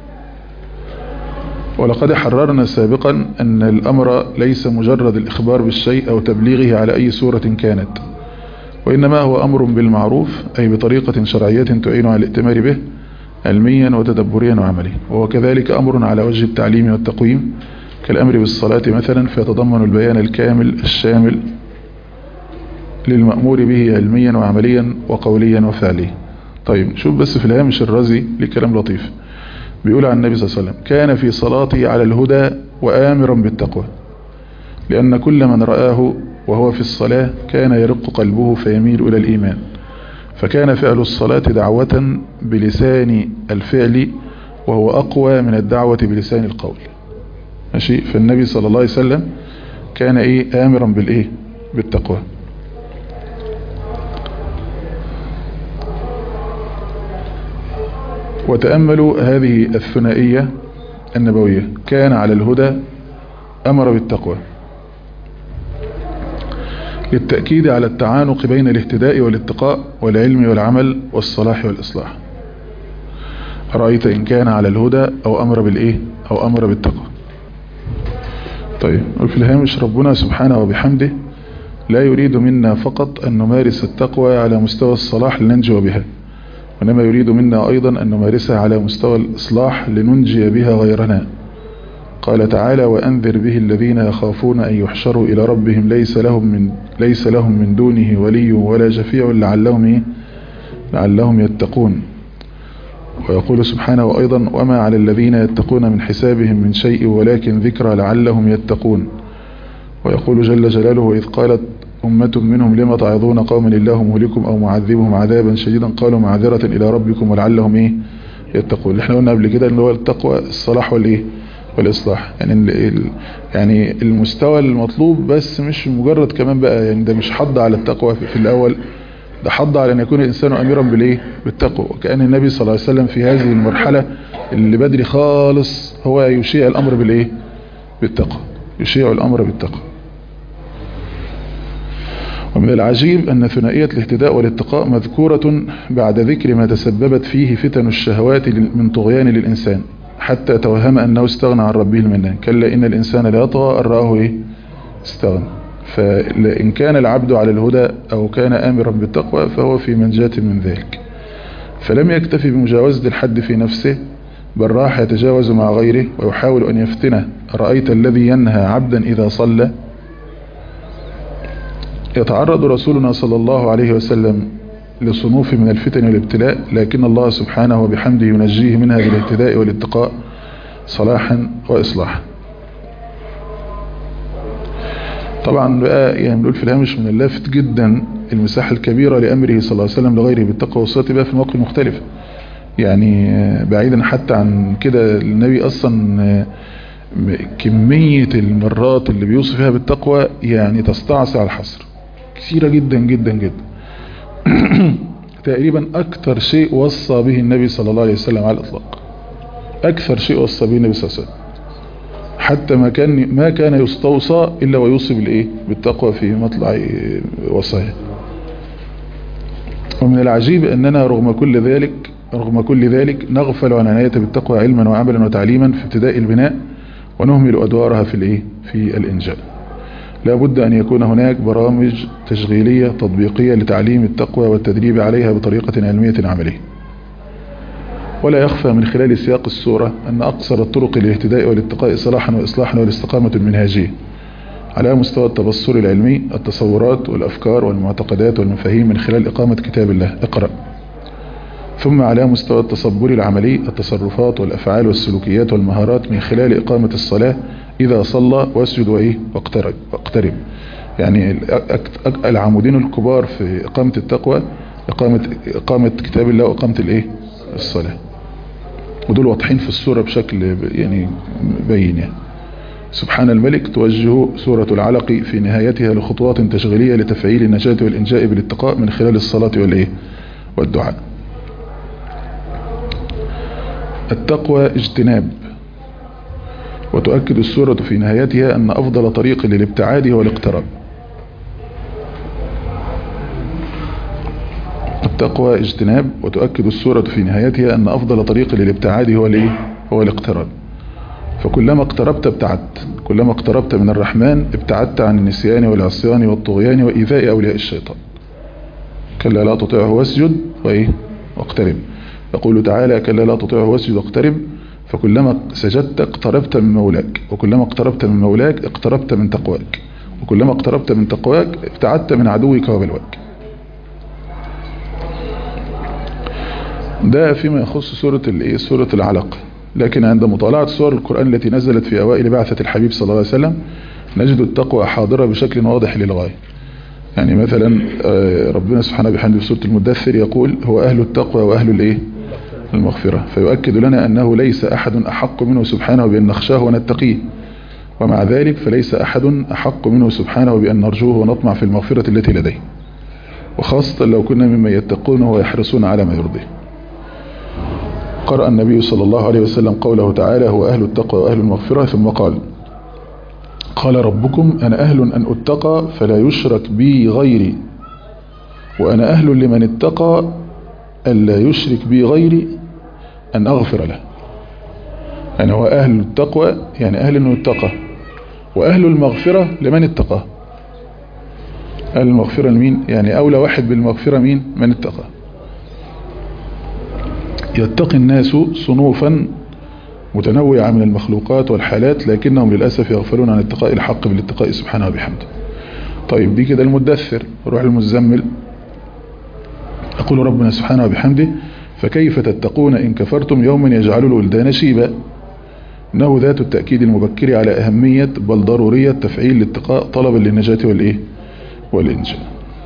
ولقد حررنا سابقا أن الأمر ليس مجرد الإخبار بالشيء أو تبليغه على أي صورة كانت وإنما هو أمر بالمعروف أي بطريقة شرعية تعين على الائتمار به علميا وتدبريا وعمليا وهو كذلك أمر على وجه التعليم والتقويم كالأمر بالصلاة مثلا فيتضمن البيان الكامل الشامل للمأمور به علميا وعمليا وقوليا وفعليا طيب شوف بس في الهامش الرازي لكلام لطيف بيقول عن النبي صلى الله عليه وسلم كان في صلاته على الهدى وآمرا بالتقوى لأن كل من رآه وهو في الصلاة كان يرق قلبه فيميل إلى الإيمان فكان فعل الصلاة دعوة بلسان الفعل وهو أقوى من الدعوة بلسان القول ماشي فالنبي صلى الله عليه وسلم كان إيه آمرا بالإيه بالتقوى وتأملوا هذه الثنائية النبوية كان على الهدى أمر بالتقوى للتأكيد على التعانق بين الاهتداء والاتقاء والعلم والعمل والصلاح والإصلاح رأيت إن كان على الهدى أو أمر بالإيه أو أمر بالتقوى طيب وفي الهامش ربنا سبحانه وبحمده لا يريد منا فقط أن نمارس التقوى على مستوى الصلاح لننجو بها وإنما يريد منا أيضا أن نمارسها على مستوى الإصلاح لننجي بها غيرنا قال تعالى وأنذر به الذين يخافون أن يحشروا إلى ربهم ليس لهم من, ليس لهم من دونه ولي ولا شفيع لعلهم, إيه؟ لعلهم يتقون ويقول سبحانه أيضا وما على الذين يتقون من حسابهم من شيء ولكن ذكرى لعلهم يتقون ويقول جل جلاله إذ قالت أمة منهم لما تعظون قوما الله مهلكم أو معذبهم عذابا شديدا قالوا معذرة إلى ربكم ولعلهم إيه يتقون اللي احنا قلنا قبل كده اللي هو التقوى الصلاح والإيه والإصلاح يعني ال يعني المستوى المطلوب بس مش مجرد كمان بقى يعني ده مش حض على التقوى في, في الأول ده حض على أن يكون الإنسان أميرا بالإيه بالتقوى وكأن النبي صلى الله عليه وسلم في هذه المرحلة اللي بدري خالص هو يشيع الأمر بالإيه بالتقوى يشيع الأمر بالتقوى ومن العجيب أن ثنائية الاهتداء والاتقاء مذكورة بعد ذكر ما تسببت فيه فتن الشهوات من طغيان للإنسان حتى توهم أنه استغنى عن ربه المنان كلا إن الإنسان لا يطغى أن رآه إيه؟ استغنى فإن كان العبد على الهدى أو كان آمرا بالتقوى فهو في منجاة من ذلك فلم يكتفي بمجاوزة الحد في نفسه بل راح يتجاوز مع غيره ويحاول أن يفتنه رأيت الذي ينهى عبدا إذا صلى يتعرض رسولنا صلى الله عليه وسلم لصنوف من الفتن والابتلاء لكن الله سبحانه وبحمده ينجيه منها بالاهتداء والاتقاء صلاحا وإصلاحا طبعا بقى يعني بنقول في الهامش من اللافت جدا المساحة الكبيرة لأمره صلى الله عليه وسلم لغيره بالتقوى والصلاة بقى في مواقف مختلفة يعني بعيدا حتى عن كده النبي أصلا كمية المرات اللي بيوصف فيها بالتقوى يعني تستعصي على الحصر كثيرة جدا جدا جدا تقريبا أكثر شيء وصى به النبي صلى الله عليه وسلم على الإطلاق أكثر شيء وصى به النبي صلى الله عليه وسلم حتى ما كان ما كان يستوصى إلا ويوصي بالإيه بالتقوى في مطلع وصايا ومن العجيب أننا رغم كل ذلك رغم كل ذلك نغفل عن عناية بالتقوى علما وعملا وتعليما في ابتداء البناء ونهمل أدوارها في الإيه في الإنجاء لا بد أن يكون هناك برامج تشغيلية تطبيقية لتعليم التقوى والتدريب عليها بطريقة علمية عملية ولا يخفى من خلال سياق السورة أن أقصر الطرق الاهتداء والاتقاء صلاحا وإصلاحا والاستقامة المنهاجية على مستوى التبصر العلمي التصورات والأفكار والمعتقدات والمفاهيم من خلال إقامة كتاب الله اقرأ ثم على مستوى التصبر العملي التصرفات والأفعال والسلوكيات والمهارات من خلال إقامة الصلاة إذا صلى واسجد وإيه واقترب, واقترب يعني العمودين الكبار في إقامة التقوى إقامة, إقامة كتاب الله وإقامة الإيه الصلاة ودول واضحين في السورة بشكل يعني بين يعني سبحان الملك توجه سورة العلق في نهايتها لخطوات تشغيلية لتفعيل النجاة والإنجاء بالاتقاء من خلال الصلاة والإيه والدعاء التقوى اجتناب وتؤكد السورة في نهايتها أن أفضل طريق للابتعاد هو الاقتراب التقوى اجتناب وتؤكد السورة في نهايتها أن أفضل طريق للابتعاد هو الايه هو الاقتراب فكلما اقتربت ابتعدت كلما اقتربت من الرحمن ابتعدت عن النسيان والعصيان والطغيان وإيذاء أولياء الشيطان كلا لا تطيعه واسجد وإيه واقترب يقول تعالى كلا لا تطيعه واسجد واقترب فكلما سجدت اقتربت من مولاك وكلما اقتربت من مولاك اقتربت من تقواك وكلما اقتربت من تقواك ابتعدت من عدوك وبلواك ده فيما يخص سورة الايه سورة العلق لكن عند مطالعة سور القرآن التي نزلت في أوائل بعثة الحبيب صلى الله عليه وسلم نجد التقوى حاضرة بشكل واضح للغاية يعني مثلا ربنا سبحانه بحمده في سورة المدثر يقول هو أهل التقوى وأهل الايه المغفرة فيؤكد لنا أنه ليس أحد أحق منه سبحانه بأن نخشاه ونتقيه ومع ذلك فليس أحد أحق منه سبحانه بأن نرجوه ونطمع في المغفرة التي لديه وخاصة لو كنا ممن يتقونه ويحرصون على ما يرضيه قرأ النبي صلى الله عليه وسلم قوله تعالى هو أهل التقوى وأهل المغفرة ثم قال قال ربكم أنا أهل أن أتقى فلا يشرك بي غيري وأنا أهل لمن اتقى ألا يشرك بي غيري أن أغفر له يعني هو أهل التقوى يعني أهل أنه اتقى وأهل المغفرة لمن اتقى أهل المغفرة لمين يعني أولى واحد بالمغفرة مين من اتقى يتقي الناس صنوفا متنوعة من المخلوقات والحالات لكنهم للأسف يغفلون عن اتقاء الحق بالاتقاء سبحانه وبحمده طيب دي كده المدثر روح المزمل يقول ربنا سبحانه وبحمده فكيف تتقون إن كفرتم يوما يجعل الولدان شيبا إنه ذات التأكيد المبكر على أهمية بل ضرورية تفعيل الاتقاء طلبا للنجاة والإيه والإنجاء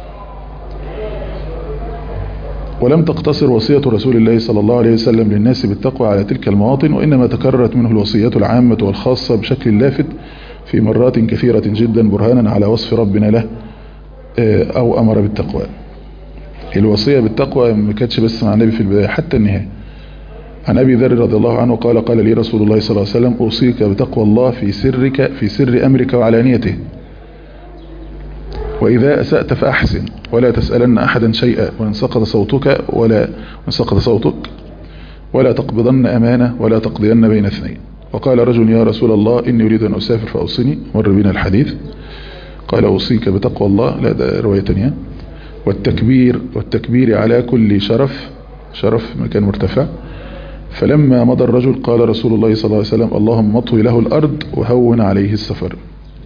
ولم تقتصر وصية رسول الله صلى الله عليه وسلم للناس بالتقوى على تلك المواطن وإنما تكررت منه الوصية العامة والخاصة بشكل لافت في مرات كثيرة جدا برهانا على وصف ربنا له أو أمر بالتقوى الوصية بالتقوى ما كانتش بس مع النبي في البداية حتى النهاية عن أبي ذر رضي الله عنه قال قال لي رسول الله صلى الله عليه وسلم أوصيك بتقوى الله في سرك في سر أمرك وعلانيته وإذا أسأت فأحسن ولا تسألن أحدا شيئا وإن سقط صوتك ولا وإن سقط صوتك ولا تقبضن أمانة ولا تقضين بين اثنين وقال رجل يا رسول الله إني أريد أن أسافر فأوصني مر بنا الحديث قال أوصيك بتقوى الله لا ده رواية تانية والتكبير والتكبير على كل شرف شرف مكان مرتفع فلما مضى الرجل قال رسول الله صلى الله عليه وسلم اللهم اطوي له الأرض وهون عليه السفر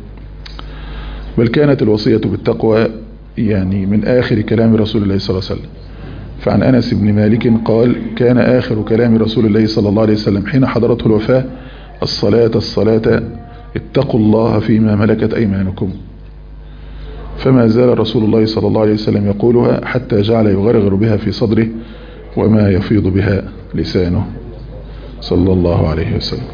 بل كانت الوصية بالتقوى يعني من آخر كلام رسول الله صلى الله عليه وسلم فعن أنس بن مالك قال كان آخر كلام رسول الله صلى الله عليه وسلم حين حضرته الوفاة الصلاة الصلاة اتقوا الله فيما ملكت أيمانكم فما زال رسول الله صلى الله عليه وسلم يقولها حتى جعل يغرغر بها في صدره وما يفيض بها لسانه صلى الله عليه وسلم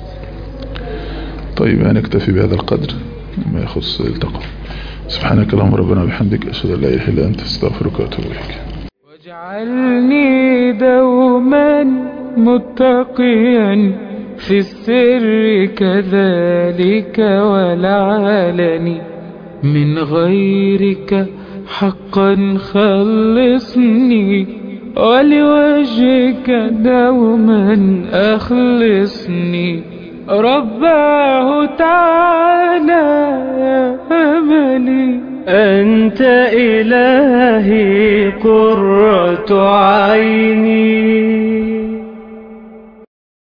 طيب هنكتفي بهذا القدر ما يخص التقوى سبحانك اللهم ربنا وبحمدك أشهد أن لا إله إلا أنت استغفرك وأتوب إليك واجعلني دوما متقيا في السر كذلك والعلن من غيرك حقا خلصني ولوجهك دوما أخلصني رباه تعالى يا أملي أنت إلهي قرة عيني